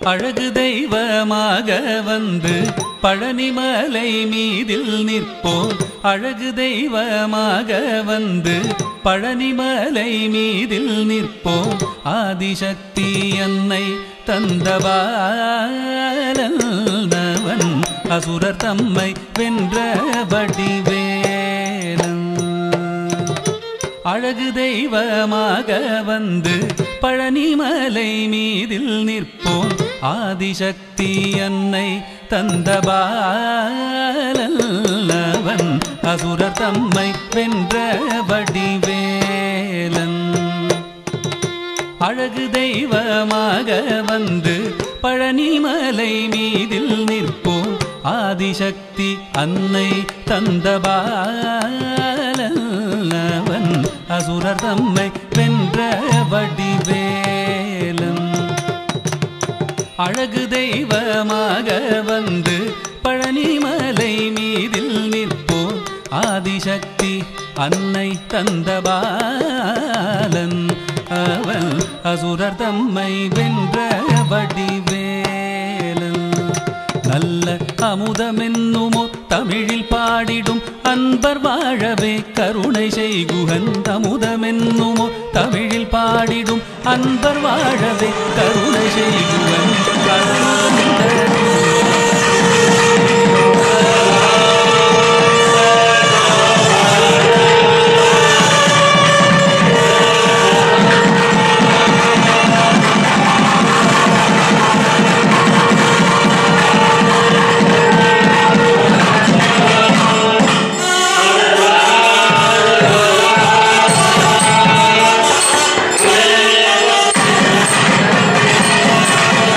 அழகு தெய்வமாக வந்து பழனிமலை மீதில் நிற்போம் அழகு தெய்வமாக வந்து பழனிமலை மீதில் நிற்போம் ஆதிசக்தி அன்னை தந்தவாலவன் அசுரர் தம்மை வென்ற வடிவேலன் அழகு தெய்வமாக வந்து பழனிமலை மீதில் நிற்போம் ஆதிசக்தி அன்னை தந்தபாலவன் அசுரர் தம்மை வென்ற வடிவேலன் அழகு தெய்வமாக வந்து பழனிமலை மீதில் நிற்போம் ஆதிசக்தி அன்னை தந்தபாலவன் அசுரர் தம்மை வென்ற வடிவேலன் அழகு தெய்வமாக வந்து பழனிமலை மீதில் நிற்போம் ஆதிசக்தி அன்னை தந்தபாலன் அவன் அசுரர் தம்மை வென்ற வடிவேலன் நல்ல அமுதமென்னுமோ தமிழில் பாடிடும் அன்பர் வாழவே கருணை செய்குகன் அமுதமென்னுமோ தமிழில் பாடிடும் அன்பர் வாழவே கருணை செய்குகன் கருணை ஆ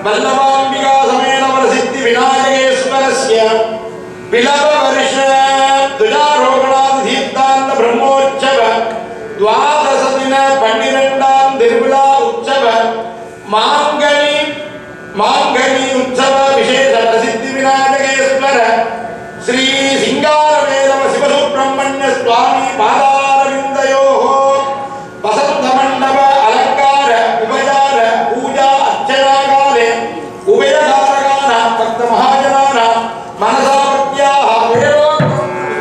वल्लभाम्बिका समेत प्रसिद्धि विनायकेश्वरस्य विलभ वर्ष ध्वजारोहणादि दीप्तान्त ब्रह्मोत्सव द्वादश दिन पन्निरण्डाम् तिरुविழா உற்சவ மாங்கனி மாங்கனி உற்சவ விசேஷ பிரசித்தி விநாயகேஸ்வர ஸ்ரீ சிங்காரவேதவ சிவசுப்பிரமணிய சுவாமி பாதாரவிந்தயோ வசந்த மண்டப அலங்கார உபயார பூஜா அர்ச்சனாகாலே உபயகாரகான பக்த மகாஜனான மனசாபத்யாக உயரோகம்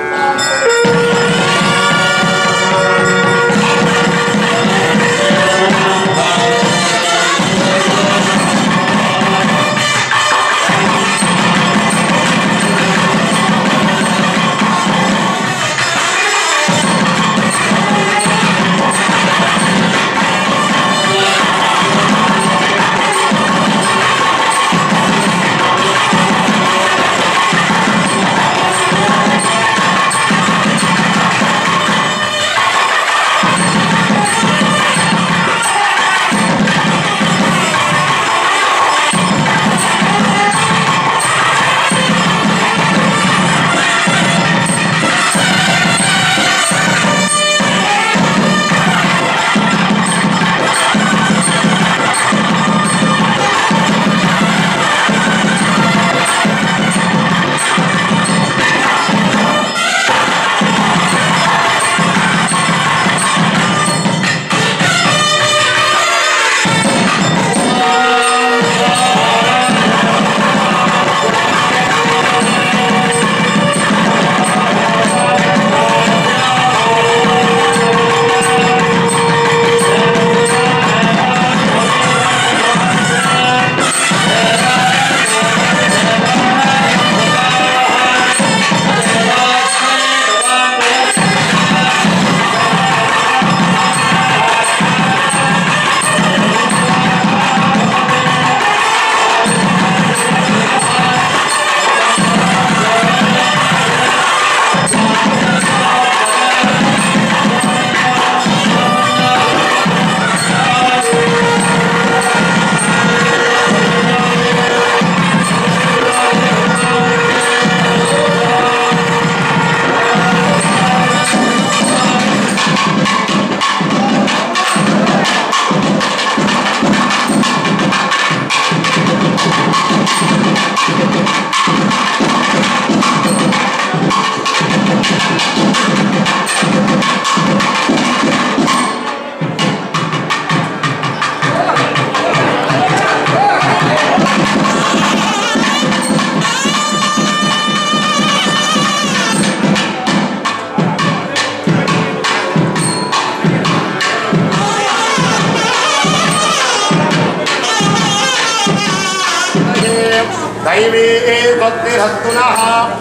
दैवे त्वत्तिरस्तु नः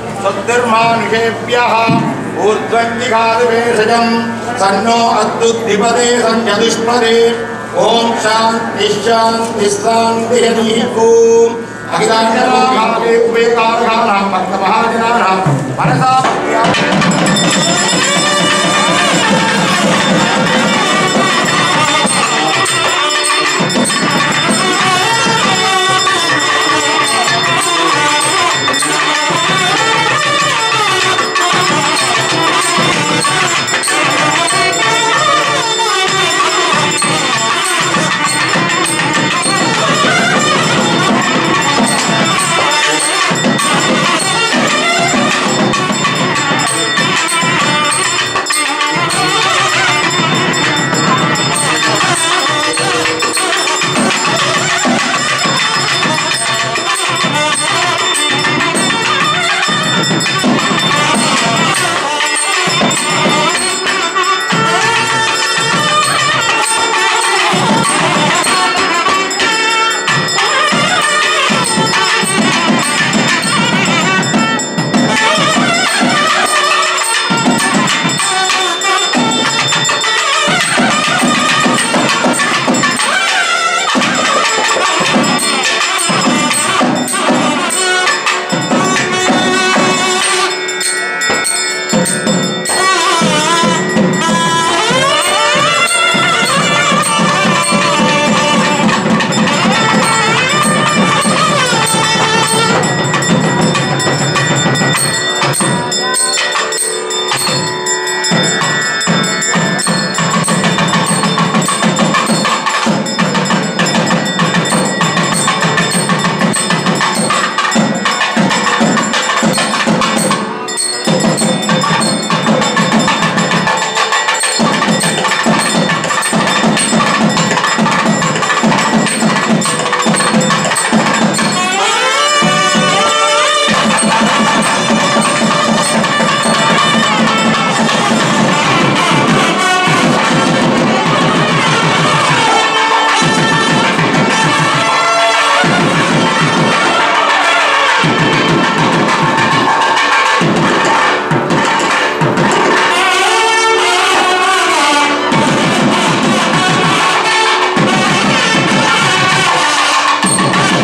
स्वद्धिर्मानुषेभ्यः ऊर्ध्वञ्जिघातभेषजं सन्नो अद्युद्धिपदे सञ्चतुष्पदे ॐ शान्तिः शान्तिः शान्तिः ॐ अखिलाण्डराभावे उभयकारकाणां भक्तमहाजनानां मनसा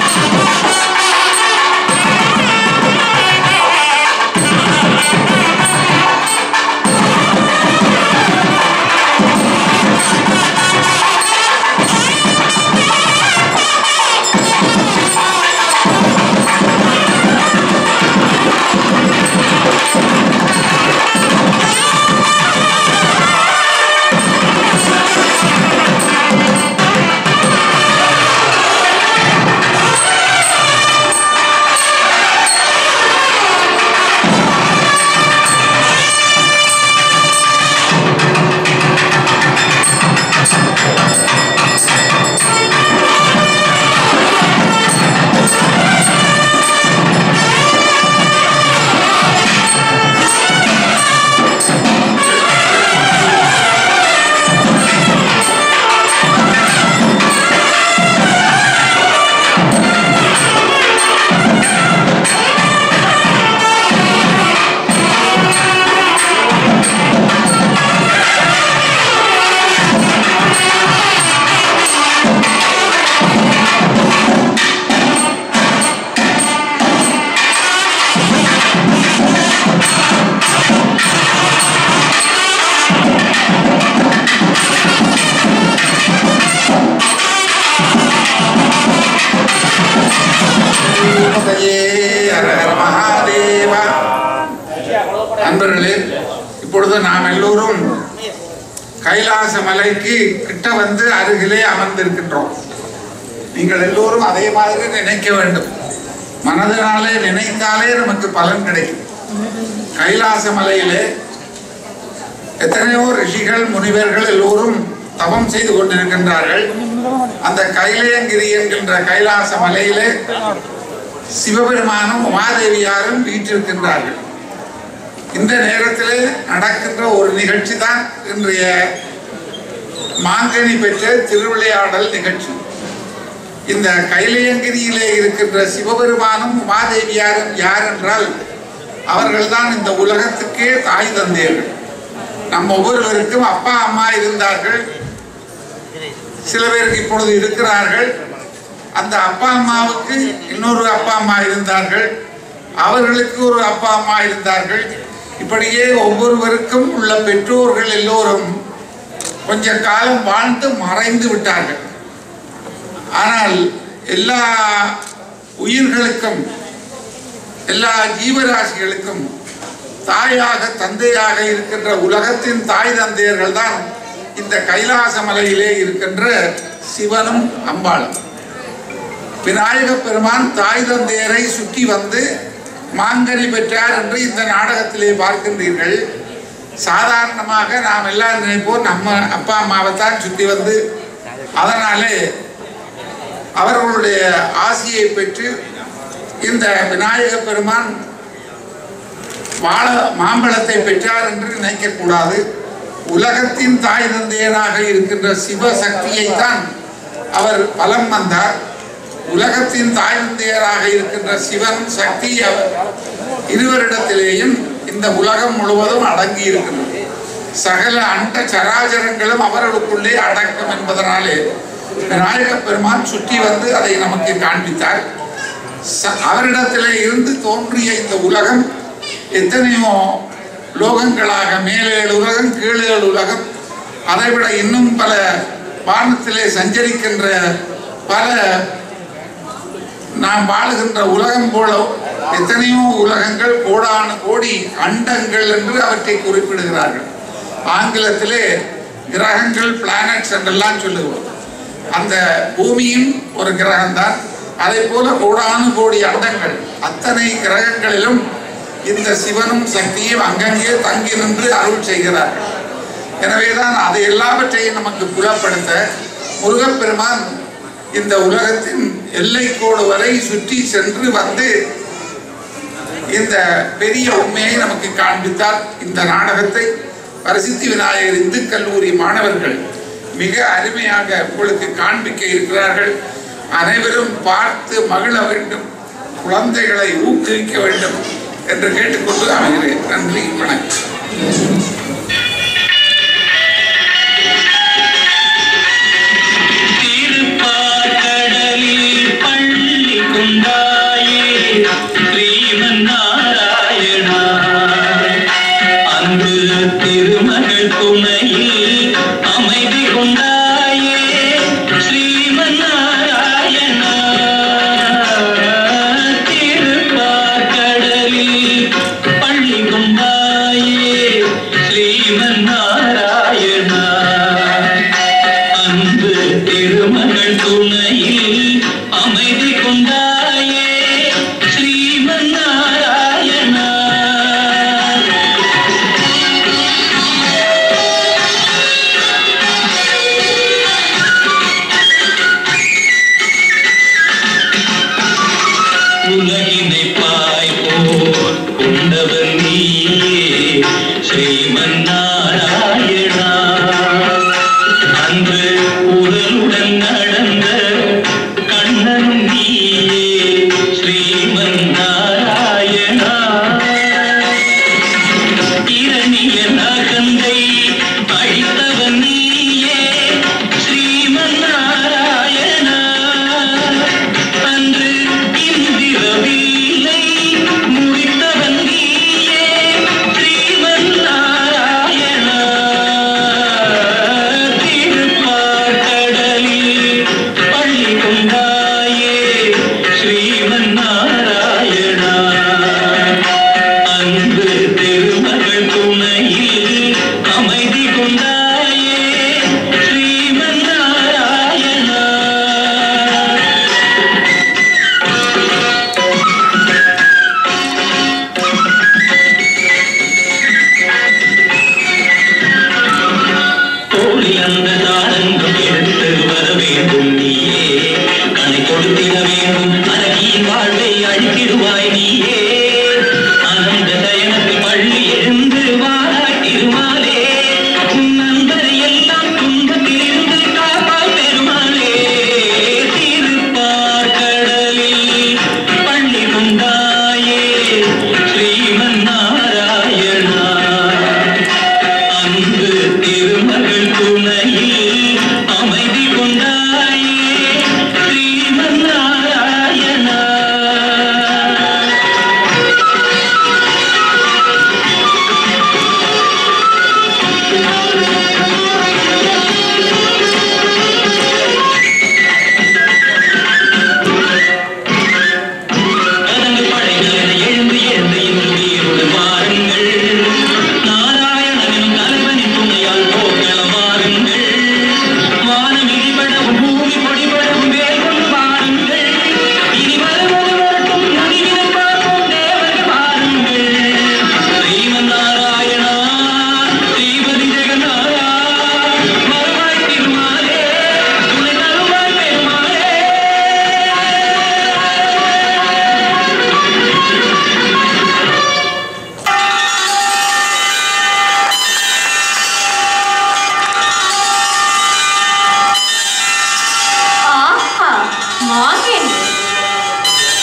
பதையே ஹர ஹர மகாதேவா அன்பர்களே இப்பொழுது நாம் எல்லோரும் கைலாச மலைக்கு கிட்ட வந்து அருகிலே அமர்ந்திருக்கின்றோம் நீங்கள் எல்லோரும் அதே மாதிரி நினைக்க வேண்டும் மனதினாலே நினைத்தாலே நமக்கு பலன் கிடைக்கும் கைலாச மலையிலே எத்தனையோ ரிஷிகள் முனிவர்கள் எல்லோரும் தவம் செய்து கொண்டிருக்கின்றார்கள் அந்த கைலயங்கிரி என்கின்ற கைலாச மலையிலே சிவபெருமானும் உமாதேவியாரும் வீற்றிருக்கின்றார்கள் இந்த நேரத்திலே நடக்கின்ற ஒரு நிகழ்ச்சி தான் இன்றைய மாங்கனி பெற்ற திருவிளையாடல் நிகழ்ச்சி இந்த கைலயங்கிரியிலே இருக்கின்ற சிவபெருமானும் உமாதேவியாரும் யார் என்றால் அவர்கள்தான் இந்த உலகத்துக்கே தாய் தந்தையர்கள் நம்ம ஒவ்வொருவருக்கும் அப்பா அம்மா இருந்தார்கள் சில பேருக்கு இப்பொழுது இருக்கிறார்கள் அந்த அப்பா அம்மாவுக்கு இன்னொரு அப்பா அம்மா இருந்தார்கள் அவர்களுக்கு ஒரு அப்பா அம்மா இருந்தார்கள் இப்படியே ஒவ்வொருவருக்கும் உள்ள பெற்றோர்கள் எல்லோரும் கொஞ்ச காலம் வாழ்ந்து மறைந்து விட்டார்கள் ஆனால் எல்லா உயிர்களுக்கும் எல்லா ஜீவராசிகளுக்கும் தாயாக தந்தையாக இருக்கின்ற உலகத்தின் தாய் தந்தையர்கள் தான் இந்த கைலாச மலையிலே இருக்கின்ற சிவனும் அம்பாளும் விநாயக பெருமான் தாய் தந்தையரை சுற்றி வந்து மாங்கனி பெற்றார் என்று இந்த நாடகத்திலே பார்க்கின்றீர்கள் சாதாரணமாக நாம் எல்லாம் நினைப்போம் நம்ம அப்பா அம்மாவை தான் சுற்றி வந்து அதனாலே அவர்களுடைய ஆசியை பெற்று இந்த விநாயக பெருமான் வாழ மாம்பழத்தை பெற்றார் என்று நினைக்கக்கூடாது உலகத்தின் தாய் தந்தையராக இருக்கின்ற சிவசக்தியை தான் அவர் பலம் வந்தார் உலகத்தின் தாய் தந்தையராக இருக்கின்ற சிவன் சக்தி அவர் இருவரிடத்திலேயும் இந்த உலகம் முழுவதும் அடங்கி இருக்கின்றது சகல அண்ட சராச்சரங்களும் அவர்களுக்குள்ளே அடக்கம் என்பதனாலே விநாயக பெருமான் சுற்றி வந்து அதை நமக்கு காண்பித்தார் ச- அவரிடத்திலே இருந்து தோன்றிய இந்த உலகம் எத்தனையோ லோகங்களாக மேலேழு உலகம் கீழேழு உலகம் அதைவிட இன்னும் பல வானத்திலே சஞ்சரிக்கின்ற பல நாம் வாழுகின்ற உலகம் போல எத்தனையோ உலகங்கள் கோடான கோடி அண்டங்கள் என்று அவற்றை குறிப்பிடுகிறார்கள் ஆங்கிலத்திலே கிரகங்கள் பிளானட்ஸ் என்றெல்லாம் சொல்லுகிறோம் அந்த பூமியும் ஒரு கிரகம்தான் அதே போல கோடானு கோடி அண்டங்கள் அத்தனை கிரகங்களிலும் இந்த சிவனும் சக்தியும் அங்கங்கே தங்கி நின்று அருள் செய்கிறார்கள் எனவேதான் அது எல்லாவற்றையும் நமக்கு புலப்படுத்த முருகப்பெருமான் இந்த உலகத்தின் எல்லைக்கோடு வரை சுற்றி சென்று வந்து இந்த பெரிய உண்மையை நமக்கு காண்பித்தார் இந்த நாடகத்தை பரிசித்தி விநாயகர் இந்து கல்லூரி மாணவர்கள் மிக அருமையாக உங்களுக்கு காண்பிக்க இருக்கிறார்கள் அனைவரும் பார்த்து மகிழ வேண்டும் குழந்தைகளை ஊக்குவிக்க வேண்டும் என்று கேட்டுக்கொண்டு அமைகிறேன் நன்றி வணக்கம் திருப்பார்கடலில் பள்ளி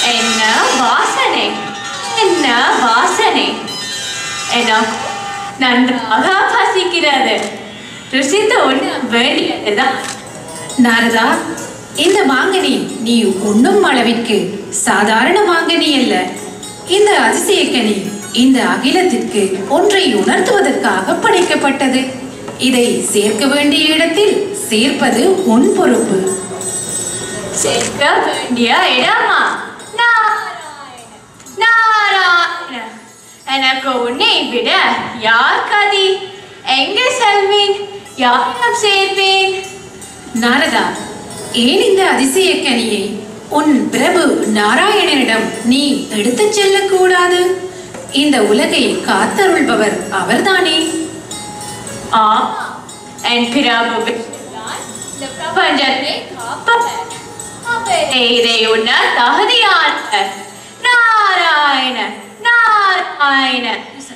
என்ன வாசனை என்ன வாசனை எனக்கு நன்றாக பசிக்கிறது ருசித்து உண்ண வேண்டியதுதான் நாரதா இந்த மாங்கனி நீ உண்ணும் அளவிற்கு சாதாரண மாங்கனி அல்ல இந்த அதிசயக்கனி இந்த அகிலத்திற்கு ஒன்றை உணர்த்துவதற்காக படைக்கப்பட்டது இதை சேர்க்க வேண்டிய இடத்தில் சேர்ப்பது உன் பொறுப்பு சேர்க்க வேண்டிய இடமா நாராயண நாராயண எனக்கு உன்னை விட யார் கதி எங்கே செல்வேன் யாரிடம் சேர்ப்பேன் நாரதா ஏன் இந்த அதிசயக்கனியை உன் பிரபு நாராயணனிடம் நீ எடுத்துச் செல்லக்கூடாது இந்த உலகை காத்தருள்பவர் அவர்தானே ஆம் என் பிரபு விஷ்ணுதான் இந்த பிரபஞ்சத்தை காப்பவர் அவரே இதை உண்ண தகுதியானவர் நாராயண நாராயண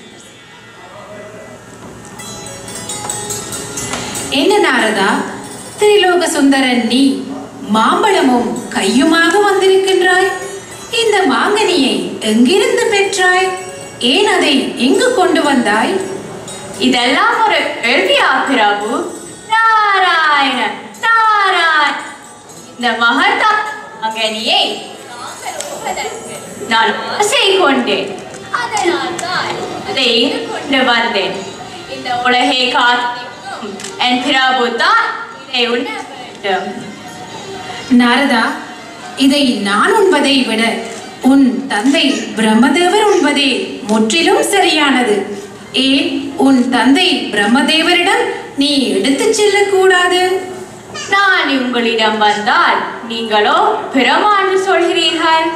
என்ன நாரதா திரிலோக சுந்தரன் நீ மாம்பழமும் கையுமாக வந்திருக்கின்றாய் இந்த மாங்கனியை எங்கிருந்து பெற்றாய் ஏன் அதை எங்கு கொண்டு வந்தாய் இதெல்லாம் ஒரு கேள்வியா பிரபு நாராயண நாராயண இந்த மகத்தா மகனியை நான் ஆசை கொண்டேன் அதனால் தான் அதை இங்கு கொண்டு வந்தேன் இந்த உலகை காத்திருக்கும் என் பிரபு தான் இதை உண்ண வேண்டும் நாரதா இதை நான் உண்பதை விட உன் தந்தை பிரம்மதேவர் உண்பதே முற்றிலும் சரியானது ஏன் உன் தந்தை பிரம்மதேவரிடம் நீ எடுத்துச் செல்லக்கூடாது நான் உங்களிடம் வந்தால் நீங்களோ பிரமாண்டு சொல்கிறீர்கள்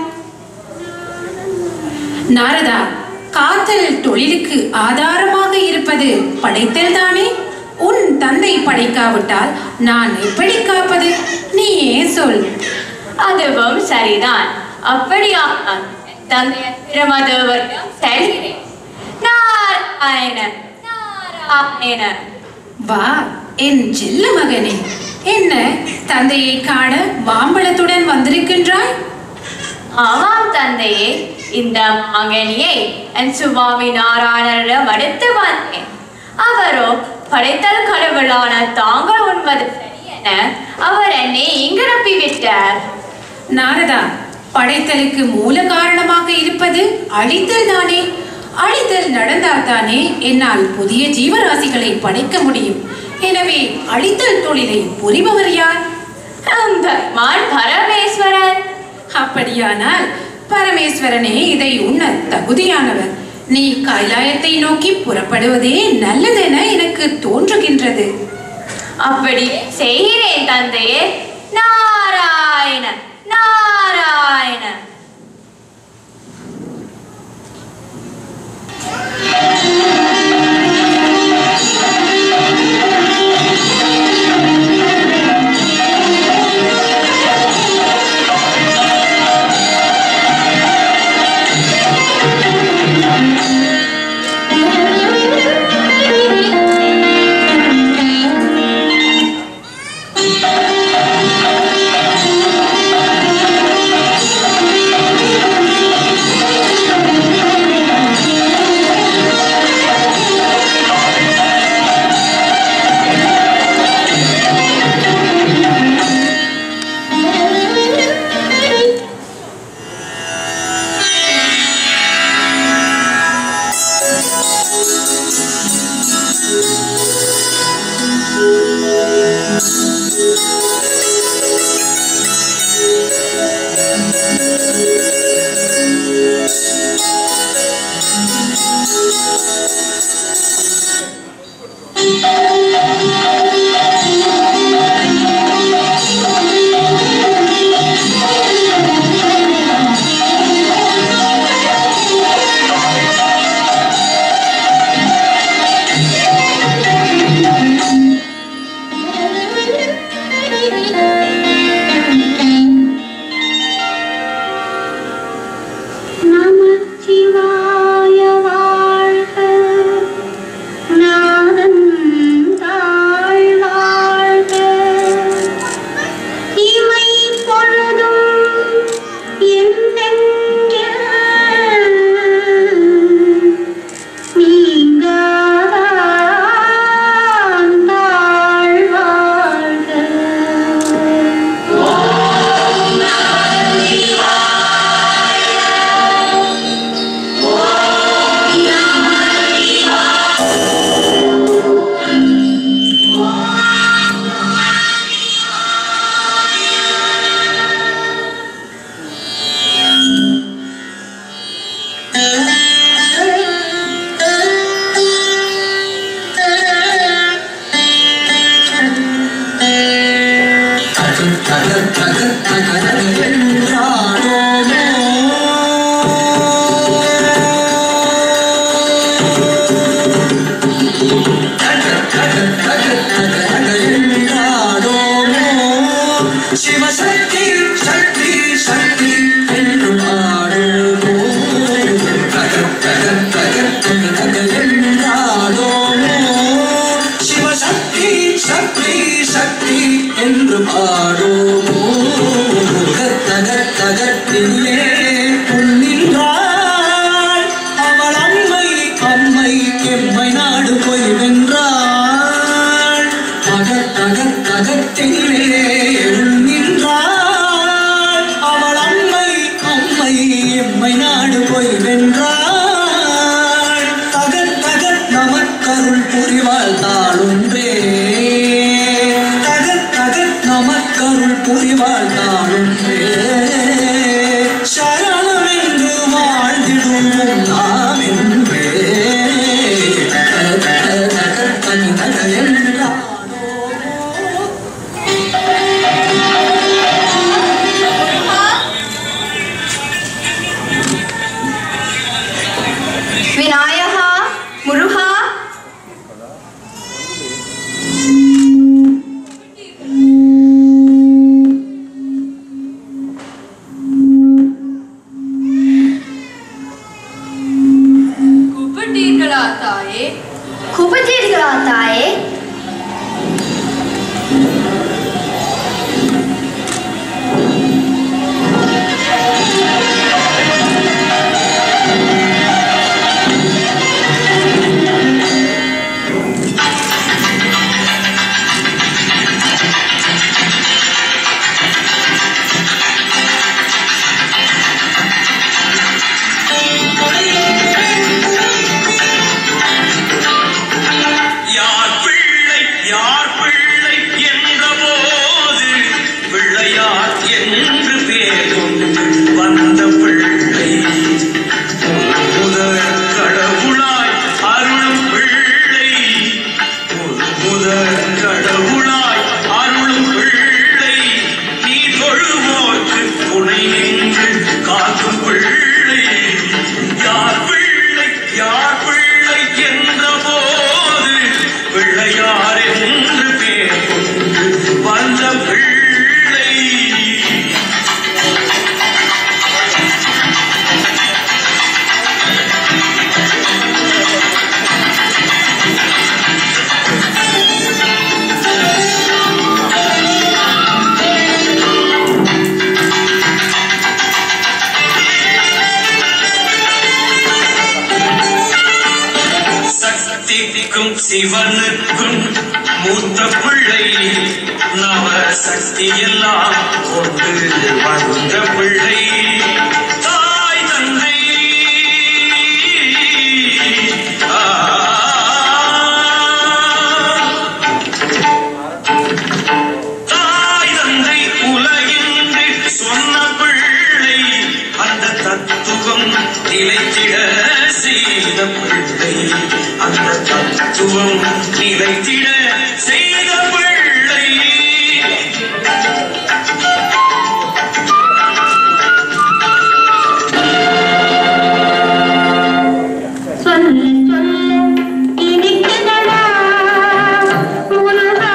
நாரதா காத்தல் தொழிலுக்கு ஆதாரமாக இருப்பது படைத்தல் தானே உன் தந்தை படைக்காவிட்டால் நான் எப்படி காப்பது நீயே சொல் அதுவும் சரிதான் அப்படியா தந்தை பிரமதேவரிடம் செல்கிறேன் நாராயண நாராயண வா என் செல்ல மகனே என்ன தந்தையை காண மாம்பழத்துடன் வந்திருக்கின்றாய் ஆமாம் தந்தையே இந்த மாங்கனியை என் சுவாமி நாராயணரிடம் அடுத்து வந்தேன் அவரோ படைத்தல் கடவுளான தாங்கள் உண்பது சரி என அவர் என்னை இங்கிருப்பி விட்டார் நாரதா படைத்தலுக்கு மூல காரணமாக இருப்பது அழித்தல் தானே அழித்தல் நடந்தால் தானே என்னால் புதிய ஜீவராசிகளை படைக்க முடியும் எனவே அழித்தல் தொழிலை புரிபவர் யார் பெருமான் பரமேஸ்வரன் அப்படியானால் பரமேஸ்வரனே இதை உண்ண தகுதியானவர் நீ கைலாயத்தை நோக்கி புறப்படுவதே நல்லதென எனக்கு தோன்றுகின்றது அப்படி செய்கிறேன் தந்தையே நாராயண நாராயண ஆ தகத்திலே நின்றாள் அவள் அம்மை அம்மை எம்மை நாடு போய் வென்றாள் தக தக தகத்திலே நின்றாள் அவள் அம்மை அம்மை எம்மை நாடு போய் வென்றாள் தக தக நமக்கருள் புரிவாள் தாளுன்றே தக தக நமக்கருள் புரிவாள் தாளுன்றே சரணம் என்று வாழ்ந்திடுவோம் நாம் என்றே தக தக தக தக தக என்றாளோ விநாயகா முருகா கூப்பிட்டீர்களா தாயே கூப்பிட்டீர்களா தாயே யார் பிள்ளை யார் பிள்ளை என்ற போது பிள்ளையார் என்று பேருண்டு வந்த பிள்ளை முதல் கடவுளாய் அருளும் பிள்ளை முதல் கடவுளாய் அருளும் பிள்ளை நீ தொழுவோர்க்கு துணை நின்று காக்கும் பிள்ளை யார் பிள்ளை யார் பிள்ளை என்ற போது பிள்ளையார் என்று பேர் கொண்டு வந்த பிள்ளை சக்திக்கும் சிவனுக்கும் மூத்த பிள்ளை நவ சக்தி எல்லாம் கொண்டு வந்த பிள்ளை தாய் தந்தை ஆ. தாய் தந்தை உலகின்று சொன்ன பிள்ளை அந்த தத்துவம் நிலைத்திட செய்த பிள்ளை அந்த தத்துவம் நிலைத்திட செய்த பிள்ளை சொல்ல சொல்ல இனிக்குதடா முருகா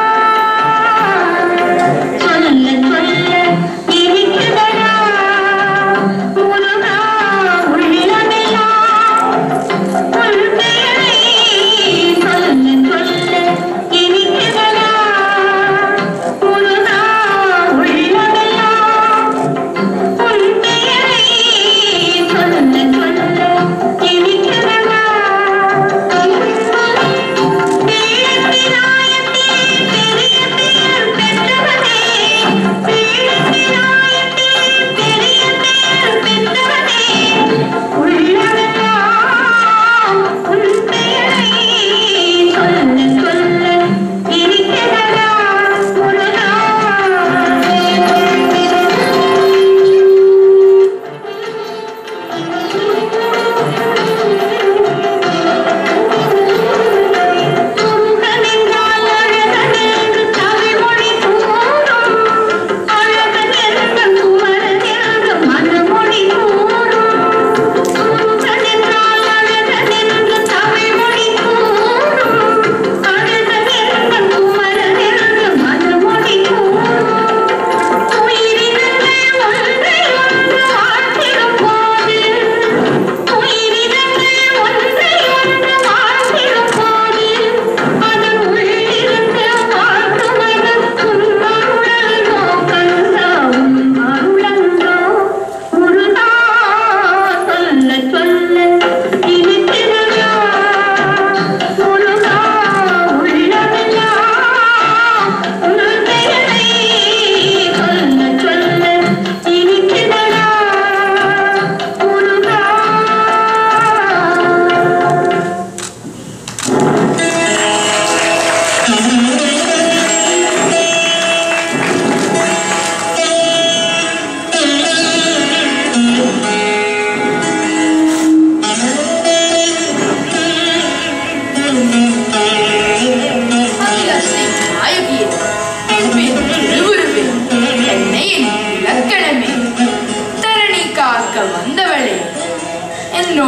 சொல்ல சொல்ல இனிக்குதடா முருகா உள்ளமெல்லாம் உன் பெயரை சொல்ல சொல்ல இனிக்குதடா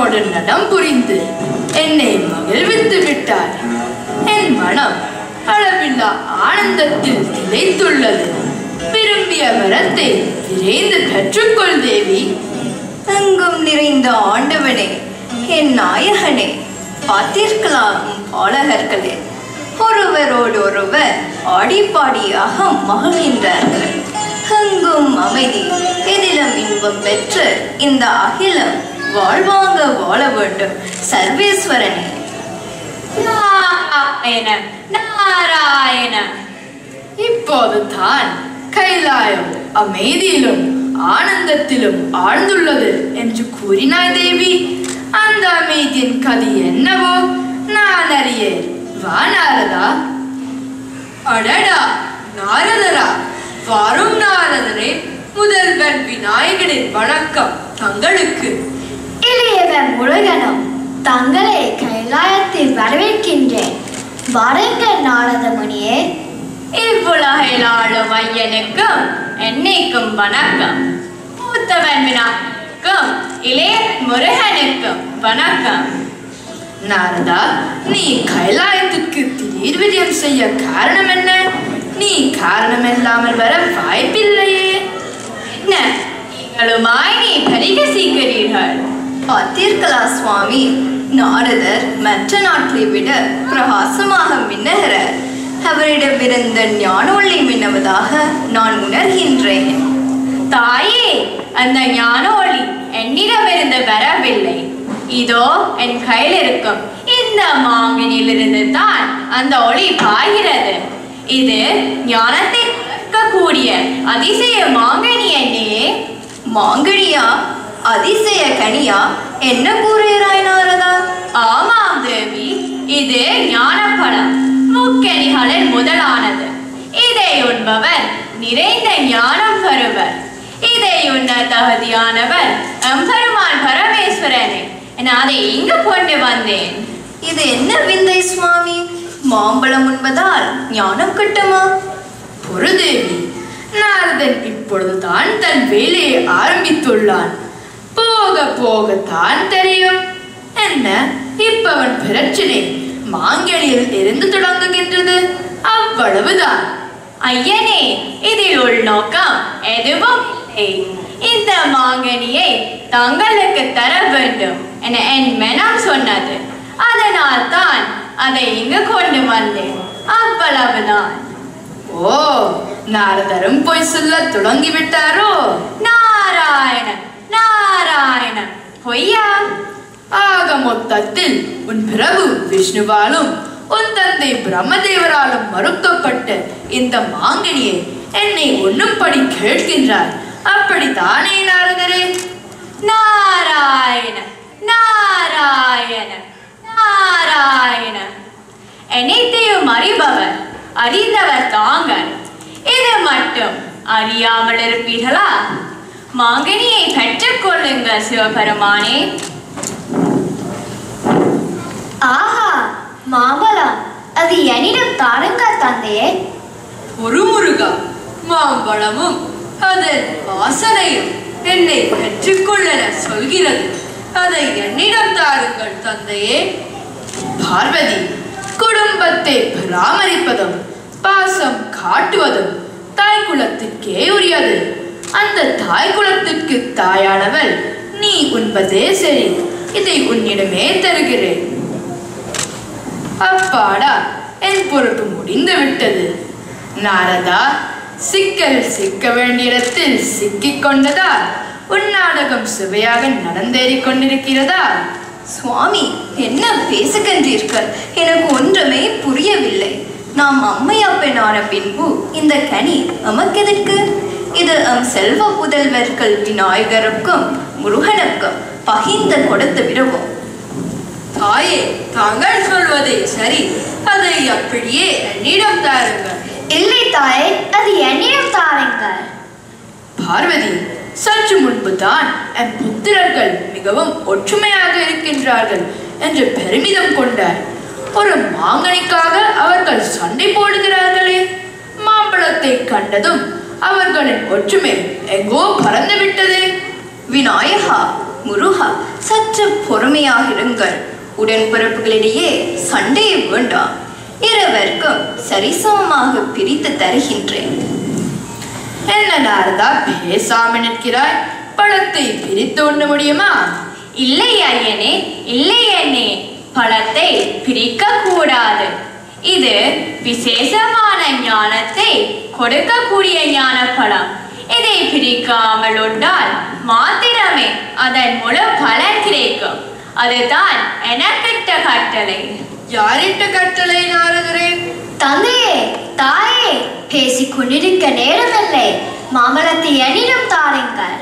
என்னோடு நடம் புரிந்து என்னை மகிழ்வித்து விட்டார் என் மனம் அளவில்லா ஆனந்தத்தில் திளைத்துள்ளது விரும்பிய வரத்தை விரைந்து பெற்றுக்கொள் தேவி எங்கும் நிறைந்த ஆண்டவனே என் நாயகனே பார்த்தீர்களாகும் பாலகர்களே ஒருவரோடு ஒருவர் ஆடிப்பாடியாக மகிழ்கின்றார்கள் எங்கும் அமைதி எதிலும் இன்பம் பெற்று இந்த அகிலம் வாழ்வாங்க வாழ வேண்டும் சர்வேஸ்வரனே நாராயண நாராயண இப்போது தான் கைலாயம் அமைதியிலும் ஆனந்தத்திலும் ஆழ்ந்துள்ளது என்று கூறினாய் தேவி அந்த அமைதியின் கதி என்னவோ நான் அறியேன் வா நாரதா அடடா நாரதரா வரும் நாரதரே முதல்வர் விநாயகனின் வணக்கம் தங்களுக்கு இளையவர் முருகனும் தங்களை கைலாயத்தில் வரவேற்கின்றேன் வாருங்கள் நாரத முனியே இவ்வுலகில் ஆளும் ஐயனுக்கும் என்னைக்கும் வணக்கம் மூத்தவன் விநாயகனுக்கும் இளைய முருகனுக்கும் வணக்கம் நாரதா நீ கைலாயத்திற்கு திடீர் விஜயம் செய்ய காரணம் என்ன நீ காரணம் இல்லாமல் வர வாய்ப்பில்லையே என்ன நீங்களுமாய் நீ பரிகசிக்கிறீர்கள் பார்த்தீர்களா சுவாமி நாரதர் மற்ற நாட்டை விட பிரகாசமாக மின்னுகிறார் அவரிடமிருந்த ஞானொளி மின்னுவதாக நான் உணர்கின்றேன் தாயே அந்த ஞான ஒளி என்னிடமிருந்து வரவில்லை இதோ என் கையில் இருக்கும் இந்த மாங்கனிலிருந்து தான் அந்த ஒளி பாய்கிறது இது ஞானத்தை கூடிய அதிசய மாங்கனி என்னே மாங்கனியா அதிசய கனியா என்ன கூறுகிறாய் நாரதா ஆமாம் தேவி இது ஞானப்பழம் முக்கணிகளில் முதலானது இதை உண்பவர் நிறைந்த ஞானம் பெறுவர் இதை உண்ண தகுதியானவர் எம்பெருமான் பரமேஸ்வரனே நான் அதை இங்கு கொண்டு வந்தேன் இது என்ன விந்தை சுவாமி மாம்பழம் உண்பதால் ஞானம் கிட்டுமா பொருதேவி நாரதன் இப்பொழுதுதான் தன் வேலையை ஆரம்பித்துள்ளான் போக போகத்தான் தெரியும் என்ன இப்ப அவன் பிரச்சனை மாங்கனியில் இருந்து தொடங்குகின்றது அவ்வளவுதான் ஐயனே இதில் உள்நோக்கம் எதுவும் இல்லை இந்த மாங்கனியை தங்களுக்கு தர வேண்டும் என என் மனம் சொன்னது அதனால் தான் அதை இங்கு கொண்டு வந்தேன் அவ்வளவுதான் ஓ நாரதரும் போய் சொல்ல தொடங்கி விட்டாரோ நாராயண நாராயண பொய்யா ஆக மொத்தத்தில் உன் பிரபு விஷ்ணுவாலும் உன் தந்தை பிரம்மதேவராலும் மறுக்கப்பட்ட இந்த மாங்கனியை என்னை ஒண்ணும்படி கேட்கின்றார் அப்படித்தானே நாரதரே நாராயண நாராயண நாராயண அனைத்தையும் அறிபவர் அறிந்தவர் தாங்கள் இது மட்டும் அறியாமல் இருப்பீர்களா மாங்கனியை பெற்றுக்கொள்ளுங்கள் சிவபெருமானே ஆஹா மாம்பழம் அது என்னிடம் தாருங்கள் தந்தையே ஒரு முருகா மாம்பழமும் அதன் வாசனையும் என்னை பெற்றுக்கொள்ளன சொல்கிறது அதை என்னிடம் தாருங்கள் தந்தையே பார்வதி குடும்பத்தை பராமரிப்பதும் பாசம் காட்டுவதும் தாய் குலத்துக்கே உரியது அந்த தாய் குலத்திற்கு தாயானவள் நீ உண்பதே சரி இதை உன்னிடமே தருகிறேன் அப்பாடா என் பொறுப்பு முடிந்து விட்டது நாரதா சிக்கல் சிக்க வேண்டிய இடத்தில் சிக்கிக் கொண்டதா உன் நாடகம் சுவையாக நடந்தேறிக் கொண்டிருக்கிறதா சுவாமி என்ன பேசுகின்றீர்கள் எனக்கு ஒன்றுமே புரியவில்லை நாம் அம்மையா பெண்ணான பின்பு இந்த கனி நமக்கெதற்கு இது எம் செல்வ புதல்வர்கள் விநாயகருக்கும் முருகனுக்கும் பகிர்ந்து கொடுத்து விடுவோம் தாயே தாங்கள் சொல்வதே சரி அதை அப்படியே என்னிடம் தாருங்கள் இல்லை தாயே அது என்னிடம் தாருங்கள் பார்வதி சற்று முன்பு தான் என் புத்திரர்கள் மிகவும் ஒற்றுமையாக இருக்கின்றார்கள் என்று பெருமிதம் கொண்டார் ஒரு மாங்கனிக்காக அவர்கள் சண்டை போடுகிறார்களே மாம்பழத்தை கண்டதும் அவர்களின் ஒற்றுமை எங்கோ பறந்து விட்டதே விநாயகா முருகா சற்று பொறுமையாக இருங்கள் உடன்பிறப்புகளிடையே சண்டை வேண்டாம் இருவருக்கும் சரிசமமாக பிரித்து தருகின்றேன் என்ன நாரதா பேசாம நிற்கிறாய் பழத்தை பிரித்து உண்ண முடியுமா இல்லை ஐயனே இல்லை அண்ணே பழத்தை பிரிக்க கூடாது இது விசேஷமான ஞானத்தை கொடுக்கக்கூடிய ஞான பழம் இதை பிரிக்காமல் உண்டால் மாத்திரமே அதன் முழு பலன் கிடைக்கும் அதுதான் எனக்கிட்ட கட்டளை யாரிட்ட கட்டளை நாரதரே தந்தையே தாயே பேசிக் கொண்டிருக்க நேரமில்லை மாமரத்தை என்னிடம் தாருங்கள்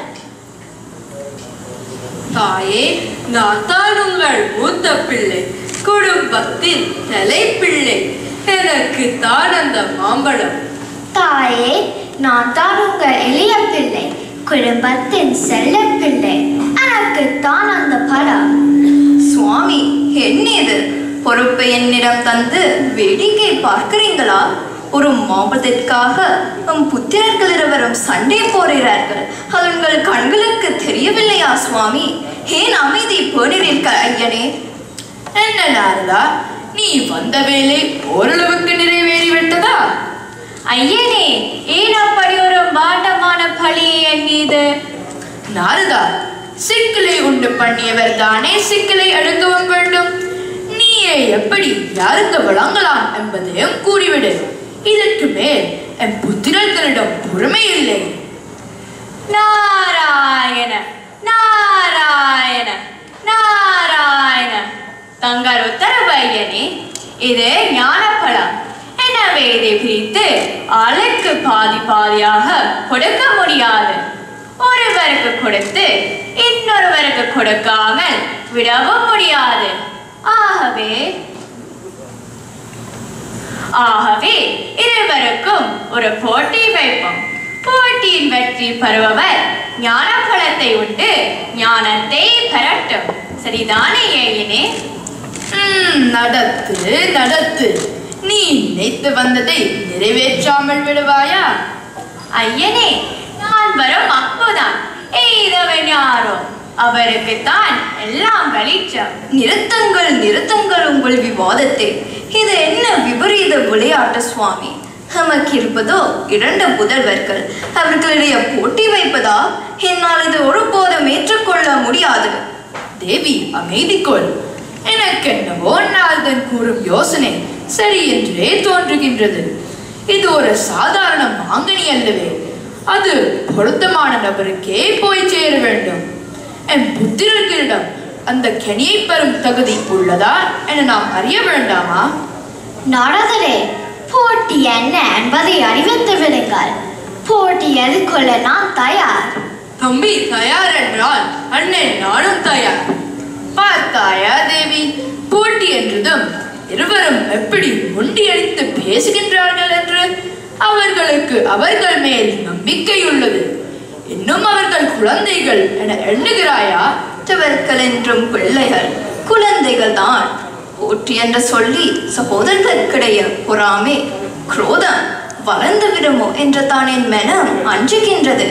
தாயே நான் தான் உங்கள் மூத்த பிள்ளை குடும்பத்தின் தலைப்பிள்ளை எனக்கு தான் அந்த மாம்பழம் தாயே நான் தான் உங்கள் எளிய பிள்ளை குடும்பத்தின் செல்ல பிள்ளை எனக்கு தான் அந்த படம் சுவாமி என்ன இது பொறுப்பை என்னிடம் தந்து வேடிக்கை பார்க்கிறீங்களா ஒரு மாம்பழத்திற்காக உம் புத்திரர்கள் இருவரும் சண்டை போடுகிறார்கள் அது உங்கள் கண்களுக்கு தெரியவில்லையா சுவாமி ஏன் அமைதி போடுறீர்கள் ஐயனே என்ன நாரதா நீ வந்த வேலை ஓரளவுக்கு நிறைவேறிவிட்டதா ஐயனே ஏன் அப்படி ஒரு பாண்டமான பழியை என் மீது நாரதா சிக்கலை உண்டு பண்ணியவர் தானே சிக்கலை அடுக்கவும் வேண்டும் நீயே எப்படி யாருக்கு வழங்கலாம் என்பதையும் கூறிவிடு இதற்கு மேல் என் புத்திரர்களிடம் பொறுமை இல்லை நாராயண நாராயண நாராயண தங்கள் உத்தரவு ஐயனே இது ஞானப்பழம் எனவே இதை பிரித்து ஆளுக்கு பாதி பாதியாக கொடுக்க முடியாது ஒருவருக்கு கொடுத்து இன்னொருவருக்கு கொடுக்காமல் விடவும் முடியாது ஆகவே ஆகவே இருவருக்கும் ஒரு போட்டி வைப்போம் போட்டியின் வெற்றி பெறுபவர் ஞான பழத்தை உண்டு ஞானத்தை பெறட்டும் சரிதானே ஏயினே ம், நடத்து நடத்து நீ நினைத்து வந்ததை நிறைவேற்றாமல் விடுவாயா ஐயனே நான் வரும் அப்புதான் எய்தவன் யாரோ அவருக்குத்தான் எல்லாம் வெளிச்சம் நிறுத்துங்கள் நிறுத்துங்கள் உங்கள் விவாதத்தை இது என்ன விபரீத விளையாட்டு சுவாமி நமக்கு இருப்பதோ இரண்டு புதல்வர்கள் அவர்களிடையே போட்டி வைப்பதா என்னால் இது ஒருபோதும் ஏற்றுக்கொள்ள முடியாது தேவி அமைதி கொள் எனக்கு என்னவோ நாள்தன் கூறும் யோசனை சரி என்றே தோன்றுகின்றது இது ஒரு சாதாரண மாங்கனி அல்லவே அது பொருத்தமான நபருக்கே போய் சேர வேண்டும் என் புத்திரர்களிடம் அந்த கனியை பெறும் தகுதி உள்ளதா என நாம் அறிய வேண்டாமா நாரதரே போட்டி என்ன என்பதை அறிவித்து விடுங்கள் போட்டி எதிர்கொள்ள நான் தயார் தம்பி தயார் என்றால் அண்ணன் நானும் தயார் பார்த்தாயா தேவி போட்டி என்றதும் இருவரும் எப்படி முண்டியடித்து பேசுகின்றார்கள் என்று அவர்களுக்கு அவர்கள் மேல் நம்பிக்கை உள்ளது இன்னும் அவர்கள் குழந்தைகள் என எண்ணுகிறாயா மற்றவர்கள் என்றும் பிள்ளைகள் குழந்தைகள் தான் போற்றி என்று சொல்லி சகோதரர்களுக்கிடையே பொறாமே குரோதம் வளர்ந்து விடுமோ என்று தான் என் மனம் அஞ்சுகின்றது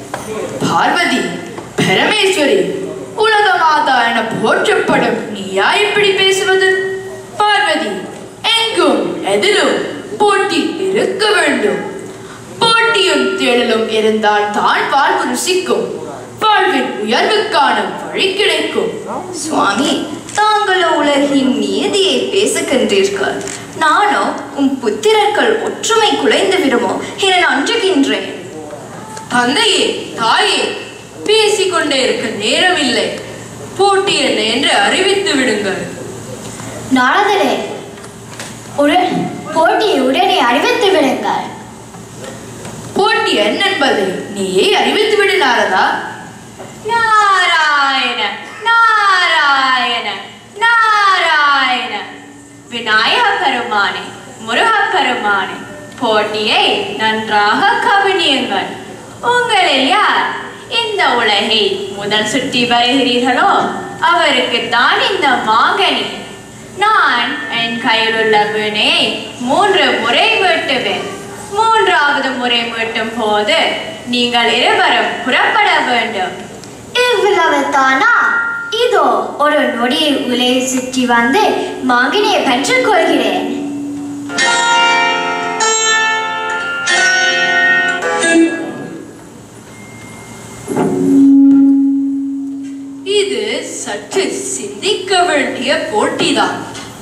பார்வதி பரமேஸ்வரி உலக மாதா என போற்றப்படும் நீயா இப்படி பேசுவது பார்வதி எங்கும் எதிலும் போட்டி இருக்க வேண்டும் போட்டியும் தேடலும் இருந்தால் தான் வாழ்வு ருசிக்கும் வாழ்வின் உயர்வுக்கான வழி கிடைக்கும் சுவாமி தாங்களோ உலகின் நீதியை பேசுகின்றீர்கள் நானோ உம் புத்திரர்கள் ஒற்றுமை குலைந்து விடுமோ என நான் அஞ்சுகின்றேன் தந்தையே தாயே பேசிக்கொண்டே இருக்க நேரமில்லை போட்டி என்ன என்று அறிவித்து விடுங்கள் நாரதரே உடன் போட்டியை உடனே அறிவித்து விடுங்கள் போட்டி என்ன என்பதை நீயே அறிவித்து விடு நாரதா நாராயண நாராயண நாராயண விநாயக பெருமானே முருக பெருமானே போட்டியை நன்றாக கவனியுங்கள் உங்களில் யார் இந்த உலகை முதல் சுற்றி வருகிறீர்களோ அவருக்குத்தான் இந்த மாங்கனி நான் என் கையில் உள்ள வீணை மூன்று முறை மீட்டுவேன் மூன்றாவது முறை மீட்டும் போது நீங்கள் இருவரும் புறப்பட வேண்டும் இவ்வளவு தானா இதோ ஒரு நொடியை உலையை சுற்றி வந்து மகனை பெற்றுக்கொள்கிறேன் இது சற்று சிந்திக்க வேண்டிய போட்டிதான்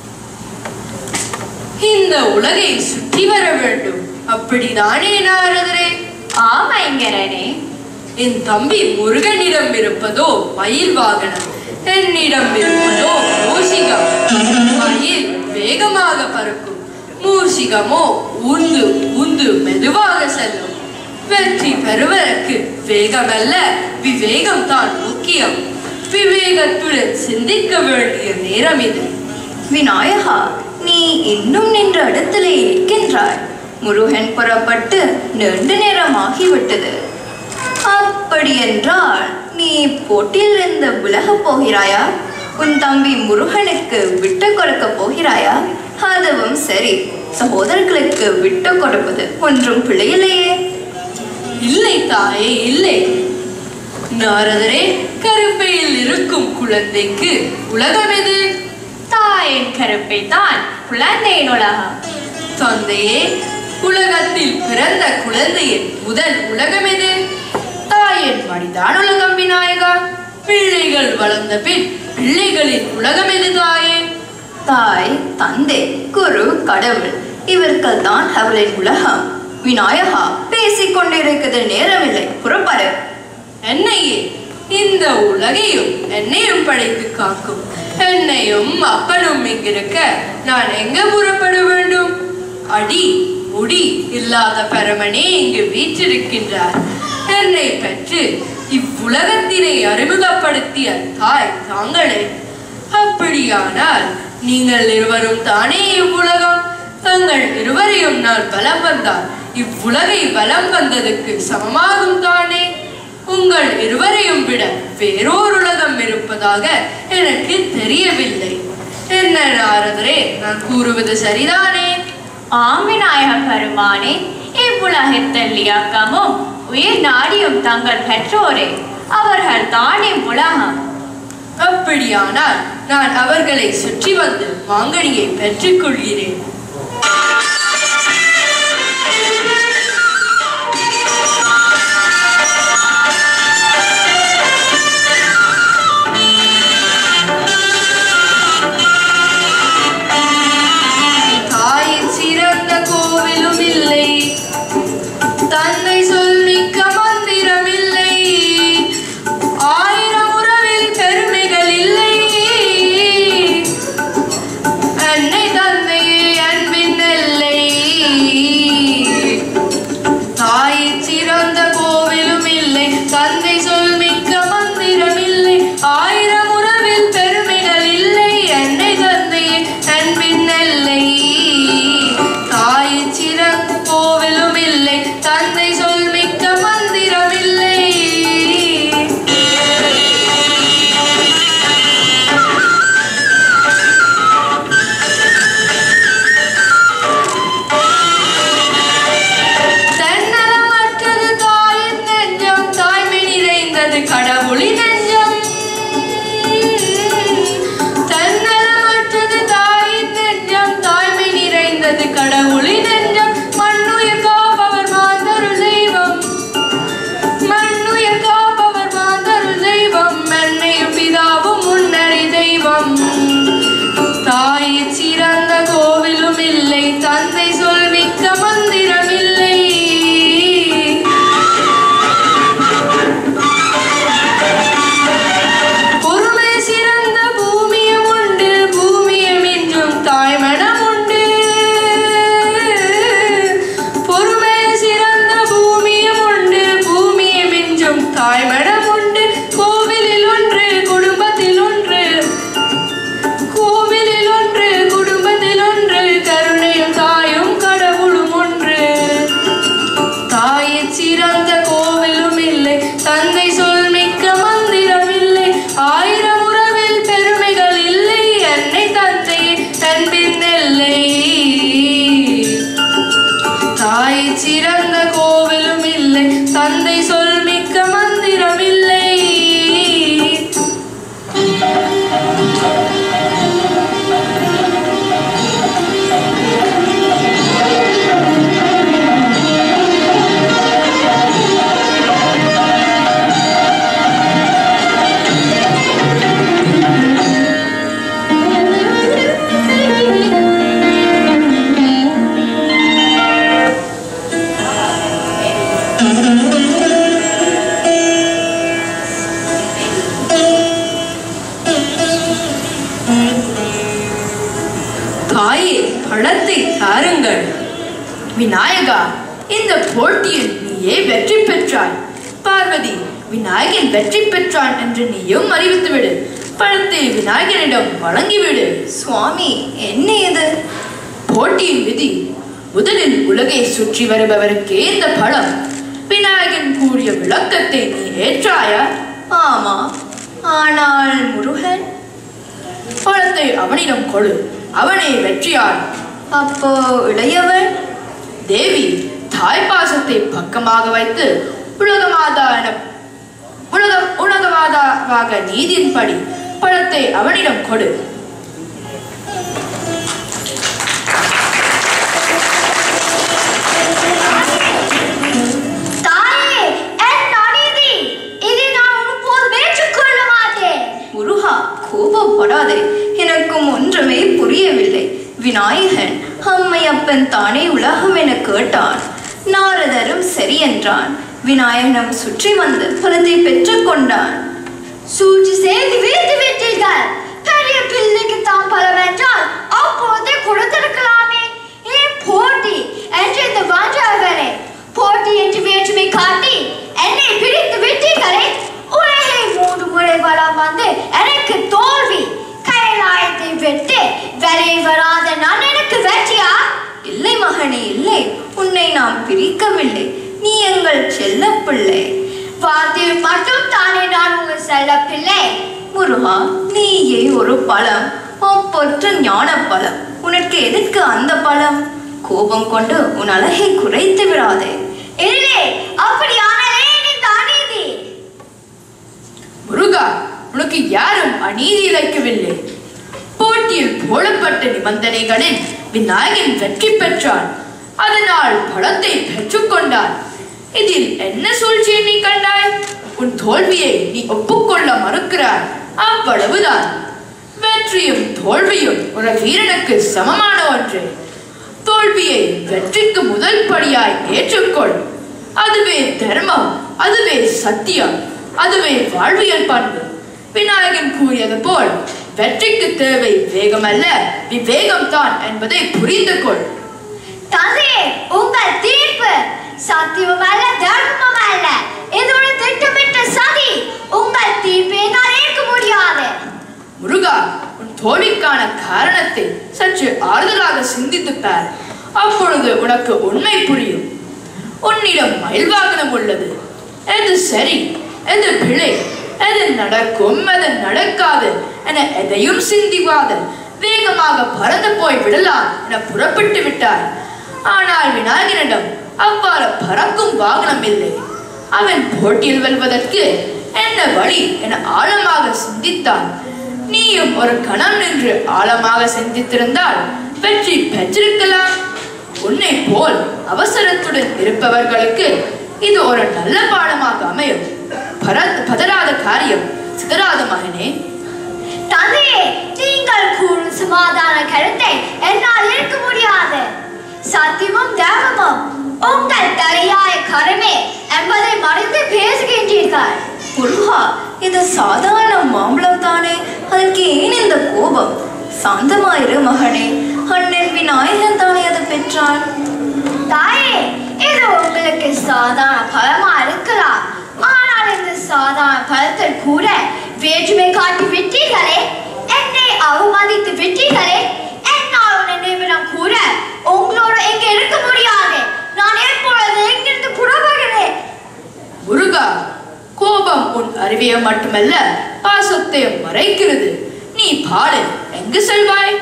இந்த உலகை சுற்றி வர வேண்டும் அப்படிதானே நாரதரே ஆமைங்கரனே என் தம்பி முருகனிடம் இருப்பதோ மயில் வாகனம் என்னிடம் இருப்பதோ மூஷிகம் மயில் வேகமாக பறக்கும் மூஷிகமோ உந்து உந்து மெதுவாக செல்லும் வெற்றி பெறுவதற்கு வேகமல்ல விவேகம் தான் முக்கியம் விவேகத்துடன் சிந்திக்க வேண்டிய நேரம் இது விநாயகா நீ இன்னும் நின்ற இடத்திலே இருக்கின்றாய் முருகன் புறப்பட்டு நெடு நேரம் ஆகிவிட்டது அப்படி என்றால் நீ போட்டியிலிருந்து விலகப் போகிறாயா உன் தம்பி முருகனுக்கு விட்டு கொடுக்க போகிறாயா அதுவும் சரி சகோதரர்களுக்கு விட்டு கொடுப்பது ஒன்றும் பிழையில்லையே இல்லை தாயே இல்லை நாரதரே கருப்பையில் இருக்கும் குழந்தைக்கு உலகம் எது தாயின் கருப்பை தான் குழந்தையின் உலகம் தந்தையே உலகத்தில் பிறந்த குழந்தையின் முதல் உலகம் எது தாயின் மடிதான் உலகம் விநாயகா பிள்ளைகள் வளர்ந்த பின் பிள்ளைகளின் உலகம் எது தாயே தாய் தந்தை குரு கடவுள் இவர்கள் தான் அவளின் உலகம் விநாயகா பேசிக் கொண்டிருக்கிறது நேரமில்லை புறப்படு என்னையே இந்த உலகையும் என்னையும் படைத்து காக்கும் என்னையும் அப்பனும் இங்கிருக்க நான் எங்க புறப்பட வேண்டும் அடி முடி இல்லாத பரமனே இங்கு வீற்றிருக்கின்றார் என்னை பெற்று இவ்வுலகத்தினை அறிமுகப்படுத்திய தாய் தாங்களே அப்படியானால் நீங்கள் இருவரும் தானே இவ்வுலகம் தங்கள் இருவரையும் நான் பலம் வந்தால் இவ்வுலகை பலம் வந்ததுக்கு சமமாகும் தானே உங்கள் இருவரையும் விட வேறோர் உலகம் இருப்பதாக எனக்கு தெரியவில்லை என்ன நாரதரே நான் கூறுவது சரிதானே ஆம் விநாயக பெருமானே இவ்வுலகத்தில் இயக்கமும் உயிர் நாடியும் தங்கள் பெற்றோரே அவர்கள் தானே உலகம் அப்படியானால் நான் அவர்களை சுற்றி வந்து மாங்கனியை பெற்றுக் கொள்கிறேன் தாயின் சிறந்த கோவிலும் இல்லை தந்தை சொல்மிக்க மந்திரம் இல்லை ஆயிரம் உறவில் பெருமைகள் இல்லை அன்னை தந்தையே அன்பின் எல்லை பழத்தை தாருங்கள் விநாயகா இந்த போட்டியில் நீயே வெற்றி பெற்றாய் பார்வதி விநாயகன் வெற்றி பெற்றான் என்று நீயும் அறிவித்துவிடு பழத்தை விநாயகனிடம் வழங்கிவிடு சுவாமி என்ன இது போட்டியின் விதி முதலில் உலகை சுற்றி வருபவருக்கே இந்த பழம் விநாயகன் கூறிய விளக்கத்தை நீ ஏற்றாயா ஆமா ஆனால் முருகன் பழத்தை அவனிடம் கொடு அவனே வெற்றியார் அப்போ இளையவன் தேவி தாய் பாசத்தை பக்கமாக வைத்து உலகமாதா என உலக உலகமாதாவாக நீதியின்படி பழத்தை அவனிடம் கொடு தாயே என் அநீதி இதை நான் ஒருபோதும் ஏற்றுக்கொள்ள மாட்டேன் முருகா கோபப்படாதே எனக்கும் ஒன்றுமே புரியவில்லை விநாயகன் அம்மையப்பன் தானே உலகம் என கேட்டான் நாரதரும் சரி என்றான் விநாயகனும் சுற்றி வந்து பலத்தை பெற்றுக்கொண்டான் சூழ்ச்சி செய்து வீழ்த்து விட்டீர்கள் பெரிய பிள்ளைக்கு தான் பலம் என்றால் அப்போதே கொடுத்திருக்கலாமே ஏன் போட்டி என்று இந்த வஞ்சகரே போட்டி என்று வேற்றுமை காட்டி என்னை பிடித்து விட்டீர்களே உலகை மூன்று முறை வளம் வந்து எனக்கு தோல்வி கைலாயத்தை விட்டு வெளியே வராத நான் எனக்கு வெற்றியா இல்லை மகனே இல்லை உன்னை நாம் பிரிக்கவில்லை நீ எங்கள் செல்ல பிள்ளை வார்த்தையில் மட்டும் தானே நான் உங்கள் செல்ல பிள்ளை முருகா நீயே ஒரு பழம் ஒப்பொற்ற ஞான பழம் உனக்கு எதற்கு அந்த பழம் கோபம் கொண்டு உன் அழகை குறைத்து விடாதே இல்லை அப்படியானதே இந்த அநீதி முருகா உனக்கு யாரும் அநீதி இழைக்கவில்லை போட்டியில் போடப்பட்ட நிபந்தனைகளில் விநாயகன் வெற்றி பெற்றான் அதனால் பழத்தை பெற்றுக்கொண்டான் இதில் என்ன சூழ்ச்சியை நீ கண்டாய் உன் தோல்வியை நீ ஒப்புக்கொள்ள மறுக்கிறாய் அவ்வளவுதான் வெற்றியும் தோல்வியும் ஒரு வீரனுக்கு சமமான ஒன்று தோல்வியை வெற்றிக்கு முதல் படியாய் ஏற்றுக்கொள் அதுவே தர்மம் அதுவே சத்தியம் அதுவே வாழ்வியல் பண்பு விநாயகன் கூறியது போல் வெற்றிக்கு தேவை வேகமல்ல விவேகம் தான் என்பதை புரிந்து கொள் தந்தையே உங்கள் தீர்ப்பு சத்தியம் அல்ல தர்மம் அல்ல இது ஒரு திட்டமிட்ட சதி உங்கள் தீர்ப்பை நான் ஏற்க முடியாது முருகா உன் தோல்விக்கான காரணத்தை சற்று ஆறுதலாக சிந்தித்துப் பார் அப்பொழுது உனக்கு உண்மை புரியும் உன்னிடம் மயில் வாகனம் உள்ளது எது சரி எது பிழை எது நடக்கும் எது நடக்காது என எதையும் சிந்திக்காது வேகமாக பறந்து போய் விடலாம் என புறப்பட்டு விட்டார் ஆனால் விநாயகனிடம் அவ்வாறு பறக்கும் வாகனம் இல்லை அவன் போட்டியில் வெல்வதற்கு என்ன வழி என ஆழமாக சிந்தித்தான் நீயும் ஒரு கணம் நின்று ஆழமாக சிந்தித்திருந்தால் வெற்றி பெற்றிருக்கலாம் உன்னை போல் அவசரத்துடன் இருப்பவர்களுக்கு இது ஒரு நல்ல பாடமாக அமையும் பர- பதறாத காரியம் சிதறாத மகனே தந்தையே நீங்கள் கூறும் சமாதான கருத்தை என்னால் ஏற்க முடியாது சத்தியமும் தர்மமும் உங்கள் தலையாய கடமை என்பதை மறைத்து பேசுகின்றீர்கள் முருகா இது சாதாரண மாம்பழம் தானே அதற்கு ஏன் இந்த கோபம் சாந்தமாயிரு மகனே அண்ணன் விநாயகன் தானே அதை பெற்றான் தாயே இது உங்களுக்கு சாதாரண பழமா இருக்கலாம் ஆனால் இந்த சாதாரண பழத்தில் கூட வேற்றுமை காட்டி விட்டீர்களே என்னை அவமதித்து விட்டீர்களே என்னால் உன்னை நிமிடம் கூட உங்களோட எங்க இருக்க முடியாது நான் எப்பொழுது எங்கிருந்து புறப்படுகிறேன் முருகா கோபம் உன் அறிவியை மட்டுமல்ல பாசத்தையும் மறைக்கிறது நீ பாடு எங்கு செல்வாய்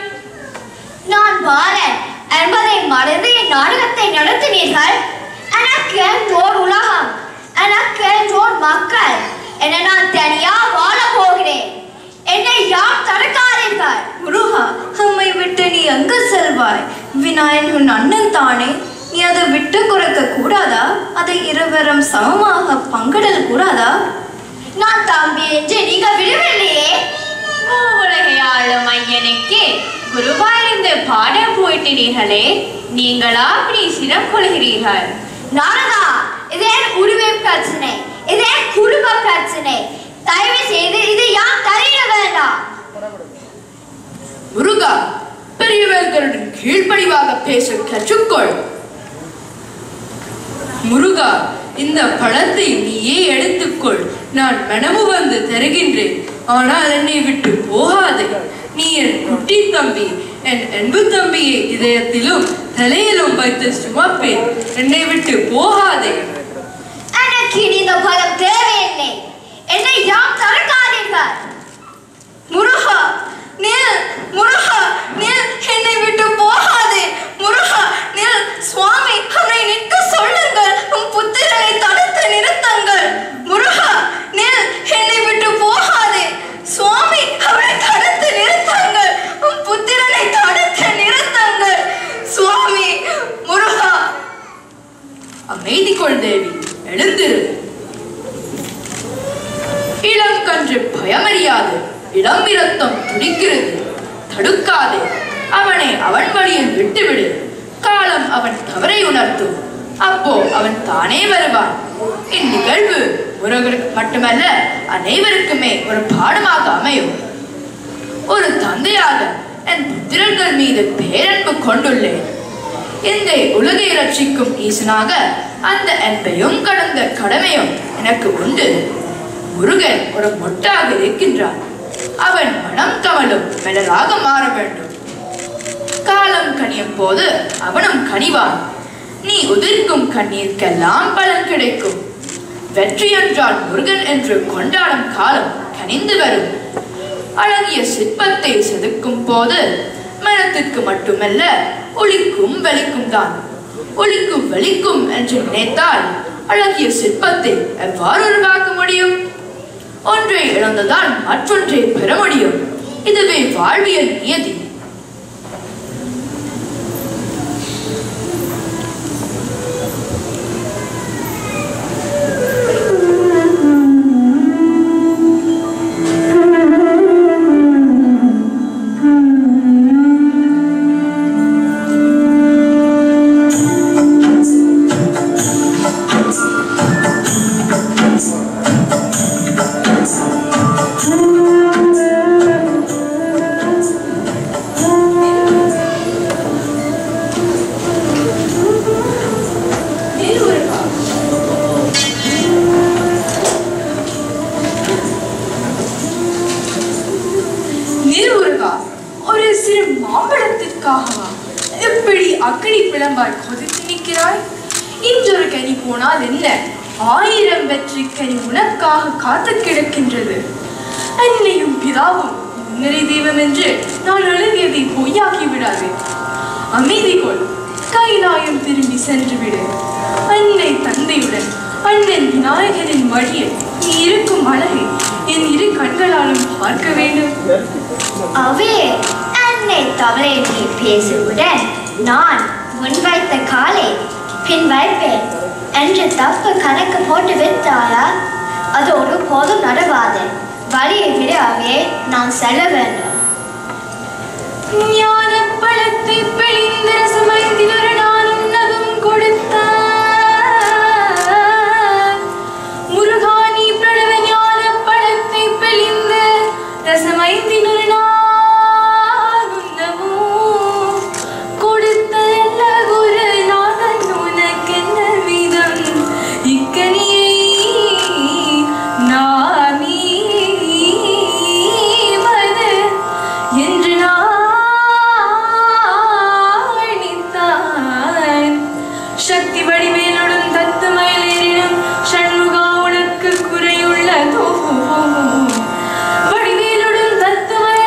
நான் பாரன் என்பதை மறந்து என் நாடகத்தை நடத்தினீர்கள் எனக்கு ஓர் உலகம் எனக்கு ஓர் மக்கள் என நான் தனியா வாழ போகிறேன் என்னை யார் தடுக்காதீர்கள் முருகா அம்மை விட்டு நீ எங்க செல்வாய் விநாயகன் உன் அண்ணன் தானே நீ அதை விட்டு குறைக்க கூடாதா அதை இருவரும் சமமாக பங்கிடல் கூடாதா நான் தம்பி என்று நீங்க விடவில்லையே உலகை ஆளும் ஐயனுக்கு குருவாயிருந்து பாடம் போயிட்டீர்களே நீங்களா அப்படி சிரம் கொள்கிறீர்கள் நாரதா இது என் உரிமை பிரச்சனை இது என் குடும்ப பிரச்சனை தயவு செய்து இது யார் தலையிட வேண்டாம் முருகா பெரியவர்களுடன் கீழ் கீழ்ப்படிவாக பேச கற்றுக்கொள் முருகா இந்த பழத்தை நீயே எடுத்துக்கொள் நான் மனமு வந்து தருகின்றேன் ஆனால் என்னை விட்டு போகாதே நீ என் குட்டி தம்பி என் அன்பு தம்பியை இதயத்திலும் தலையிலும் வைத்து சுமப்பேன் என்னை விட்டு போகாதே எனக்கு இனி இந்த பலம் தேவையில்லை என்னை யாம் தடுக்காதீர்கள் முருகா நில் முருகா நில் என்னை விட்டு போகாதே முருகா நில் சுவாமி அவரை நிற்க சொல்லுங்கள் உன் புத்திரனை தடுத்து நிறுத்துங்கள் முருகா நில் என்னை விட்டு போகாதே சுவாமி அவரை தடுத்து நிறுத்துங்கள் உன் புத்திரனை தடுத்து நிறுத்துங்கள் சுவாமி முருகா அமைதி கொள் தேவி எழுந்திரு இளம் கன்று பயமறியாது இளம் இரத்தம் துடிக்கிறது தடுக்காதே அவனை அவன் வழியில் விட்டுவிடு காலம் அவன் தவறை உணர்த்தும் அப்போ அவன் தானே வருவான் இந்நிகழ்வு முருகனுக்கு மட்டுமல்ல அனைவருக்குமே ஒரு பாடமாக அமையும் ஒரு தந்தையாக என் புத்திரர்கள் மீது பேரன்பு கொண்டுள்ளேன் இந்த உலகை ரட்சிக்கும் ஈசனாக அந்த அன்பையும் கடந்த கடமையும் எனக்கு உண்டு முருகன் ஒரு மொட்டாக இருக்கின்றான் அவன் மனம் கமலும் மலராக மாற வேண்டும் காலம் கனியும் போது அவனும் கனிவான் நீ உதிர்க்கும் கண்ணீருக்கெல்லாம் பலன் கிடைக்கும் வெற்றி என்றால் முருகன் என்று கொண்டாடும் காலம் கனிந்து வரும் அழகிய சிற்பத்தை செதுக்கும் போது மனத்திற்கு மட்டுமல்ல ஒளிக்கும் வெளிக்கும் தான் ஒளிக்கும் வெளிக்கும் என்று நினைத்தால் அழகிய சிற்பத்தை எவ்வாறு உருவாக்க முடியும் ஒன்றை இழந்ததால் மற்றொன்றை பெற முடியும் இதுவே வாழ்வியல் நியதி நிறுவுருகா ஒரு சிறு மாம்பழத்திற்காகவா எப்படி அக்கடி பிளம்பாய் கொதித்து நிற்கிறாய் இன்றொரு கனி போனால் என்ன ஆயிரம் வெற்றி கனி உனக்காக காத்து கிடக்கின்றது அன்னையும் பிதாவும் முன்னரை தெய்வம் என்று நான் அழுகியதை பொய்யாக்கி விடாதே அமைதி கொள் கைலாயம் திரும்பி சென்று விடு அன்னை தந்தையுடன் அண்ணன் விநாயகரின் வழியில் நீ இருக்கும் அழகை என் இரு கண்களாலும் பார்க்க வேண்டும் அவே அன்னை தவறை நீ பேசுவுடன் நான் முன்வைத்த காலை பின் வைப்பேன் என்று தப்பு கணக்கு போட்டு விட்டாயா அதோடு போதும் நடவாது வழியை விட அவே நான் செல்ல வேண்டும் ஞான பழத்தை பிழிந்த ரசமயத்தில் ஒரு நாள் உன்னதும் கொடுத்தார் முருகா நீ பிரணவ ஞான பழத்தை பிழிந்த ரசமயத்தில் ஒரு நாள் உண்ணவும் கொடுத்த நல்ல குருநாதன் உனக்கென்ன விதம் இக்கனியை நாமீவது என்று நாணித்தான் சக்தி வடிவேலுடன் தத்து மயிலேறினும் சண்முகா உனக்கு குறையுள்ளதோ வடிவேலுடன் தத்து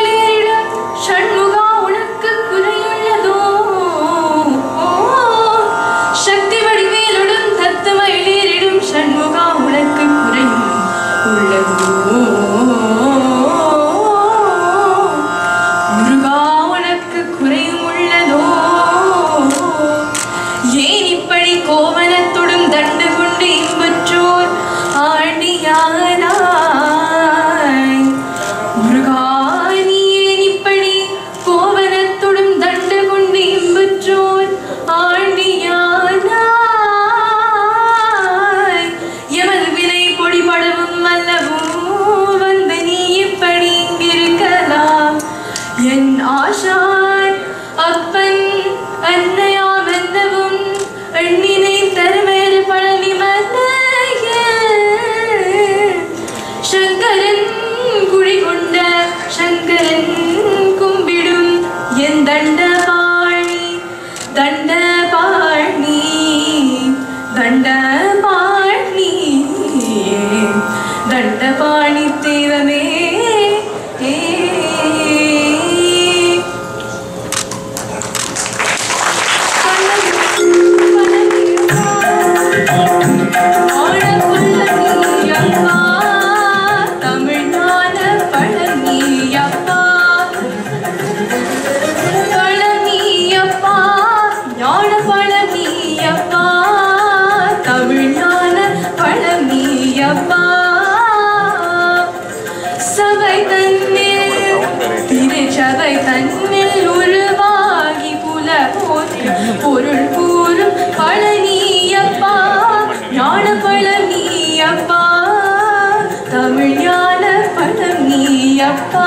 மண்ணில் திருச்சபை தன்னில் உருவாகி புல போற்று பொருள் கூறும் பழனியப்பா ஞான பழனியப்பா தமிழ் ஞான பழனியப்பா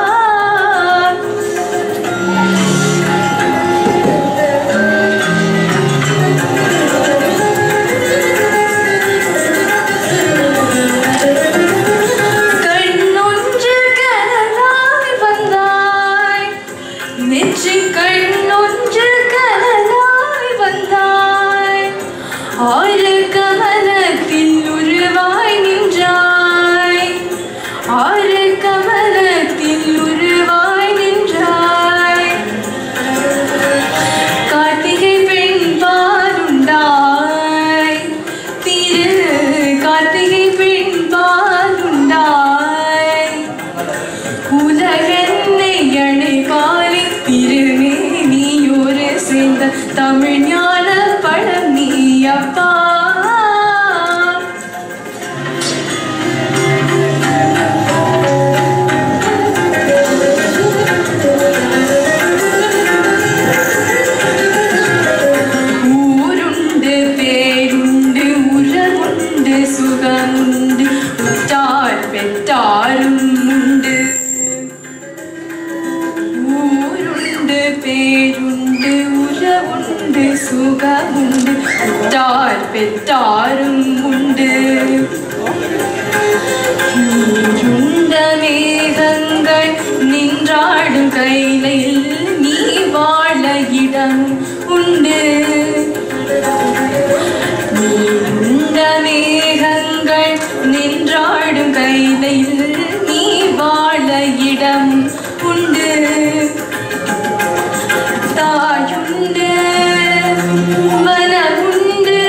கண்ணொன்று கனலாய் வந்தாய் நெற்றி கண்ணொன்று கனலாய் வந்தாய் ஆறு கமலத்தில் உருவாய் நின்றாய் ஆறு கமலத்தில் உருவாய் நின்றாய் கார்த்திகை பெண் பாருண்டாய் திரு கார்த்திகை பெண் பாருண்டாய் உலகென்னை அணைபாலி திருமேனியோரு சேர்ந்த தமிழ் ஞான பழம் நீயப்பா ஊருண்டு பேருண்டு உறவுண்டு சுகமுண்டு உற்றார் பெற்றாரும் உண்டு ஊருண்டு பேருண்டு உறவுண்டு சுகமுண்டு உற்றார் பெற்றாரும் உண்டு நீருண்ட மேகங்கள் நின்றாடும் கைலையில் நீ வாழ இடம் உண்டு நீருண்ட மேகங்கள் நின்றாடும் கைலையில் நீ வாழ இடம் உண்டு தாயுண்டு மனமுண்டு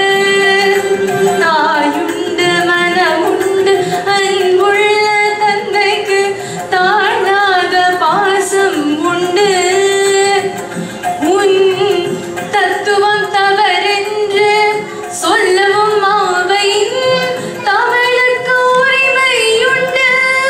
தாயுண்டு மனமுண்டு அன்புள்ள தந்தைக்கு தாழாத பாசம் உண்டு உன் தத்துவம் தவறென்று சொல்லவும் அவையின் தமிழுக்கு உரிமையுண்டு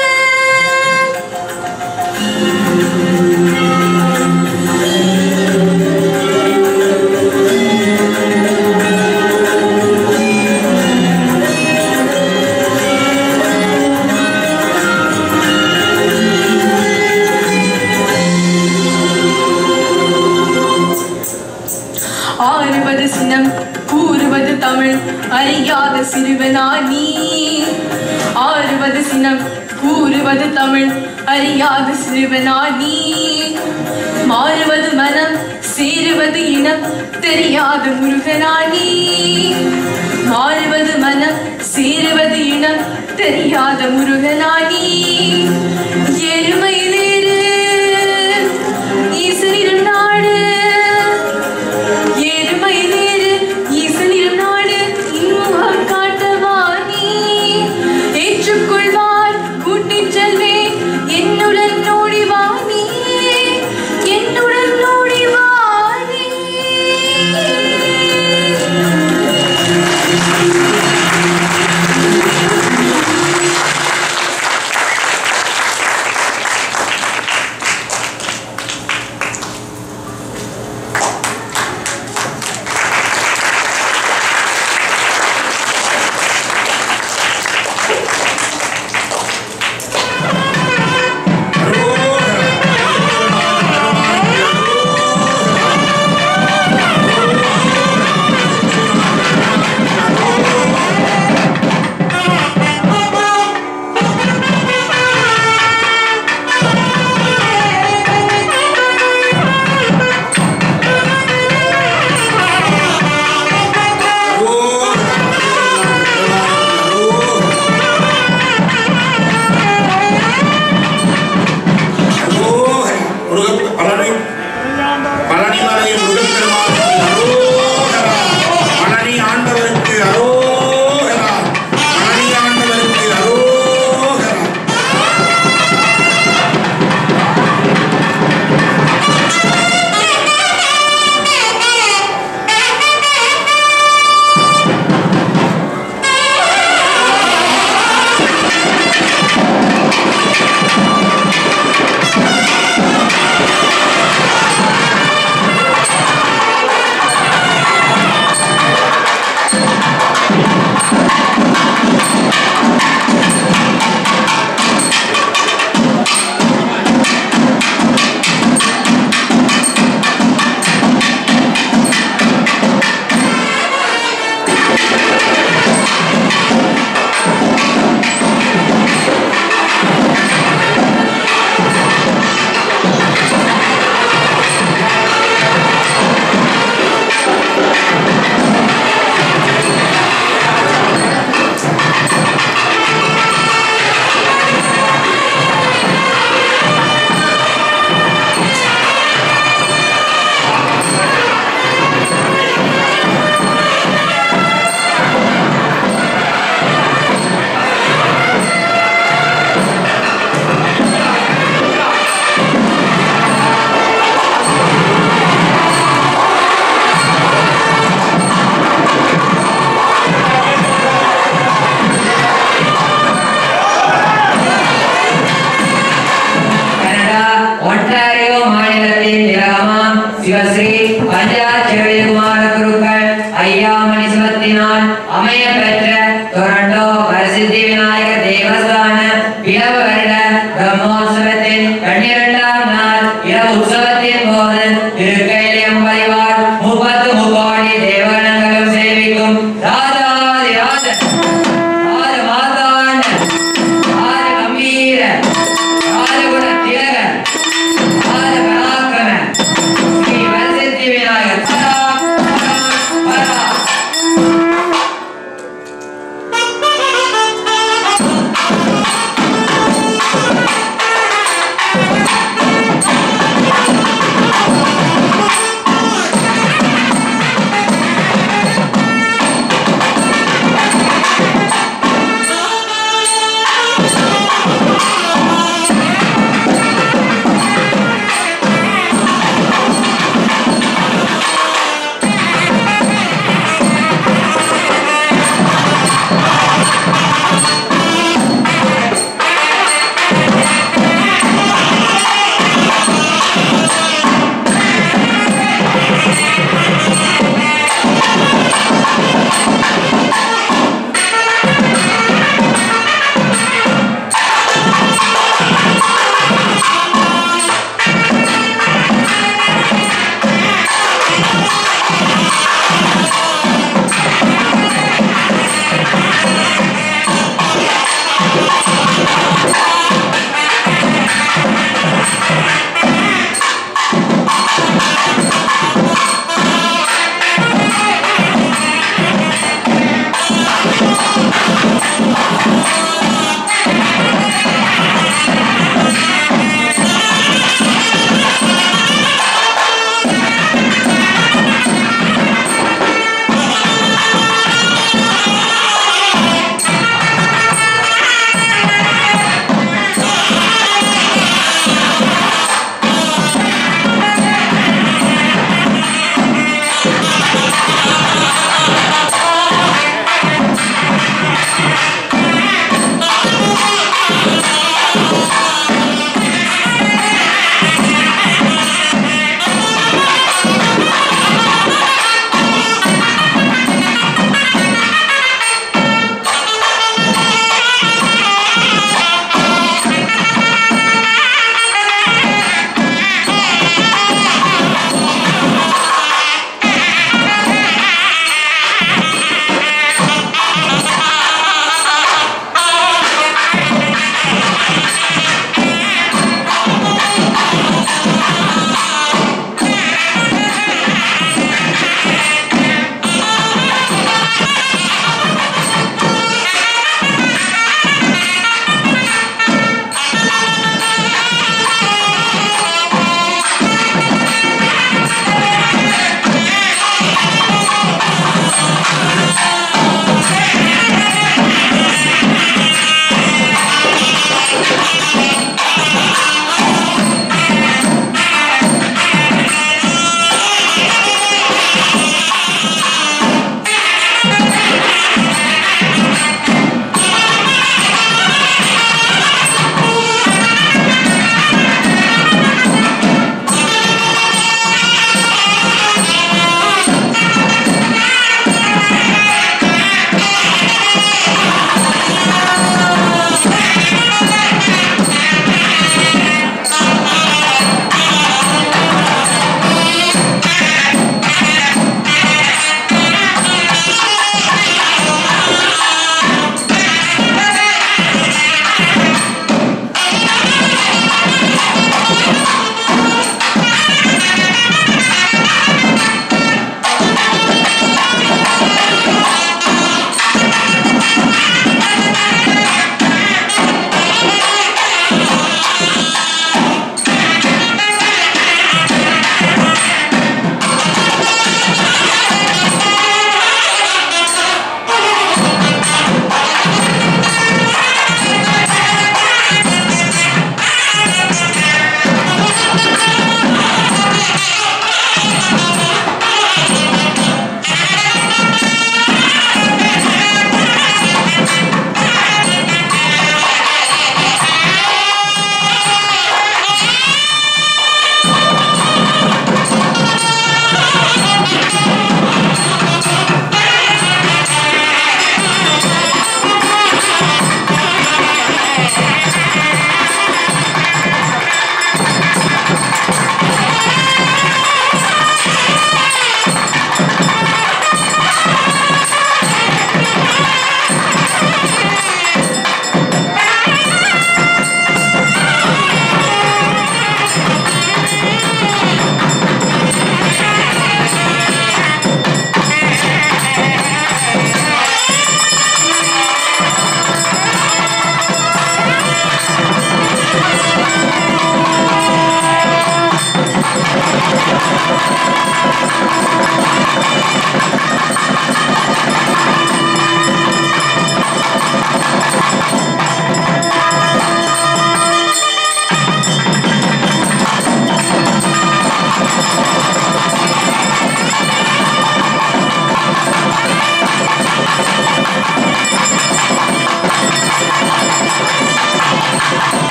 ஆறுவது சினம் கூறுவது தமிழ் அறியாத சிறுவனா நீ ஆறுவது சினம் கூறுவது தமிழ் அறியாத சிறுவனா நீ மாறுவது மனம் சேருவது இனம் தெரியாத முருகனா நீ மாறுவது மனம் சேருவது இனம் தெரியாத முருகனா நீ எருமையிலேறு ஈசனிடம் நாடு எருமையிலேறு ஈசனிடம் நாடு இன்முகம் காட்டவா நீ ஏற்றுக்கொள்வார் கூட்டிச் செல்வேன் என்னுடன் ஓடி வா நீ என்னுடன் ஓடி வா நீ சிவஸ்ரீ பஞ்சாட்சவிகுமார குருக்கள் ஐயாமணி சிவத்தினால் அமைய பெற்ற டொரண்டோ வரசித்தி விநாயக தேவஸ்தான இரவு வருட பிரம்மோற்சவத்தின் பன்னிரண்டாம் நாள் இரவு உற்சவத்தின் போது திருக்கையிலியம்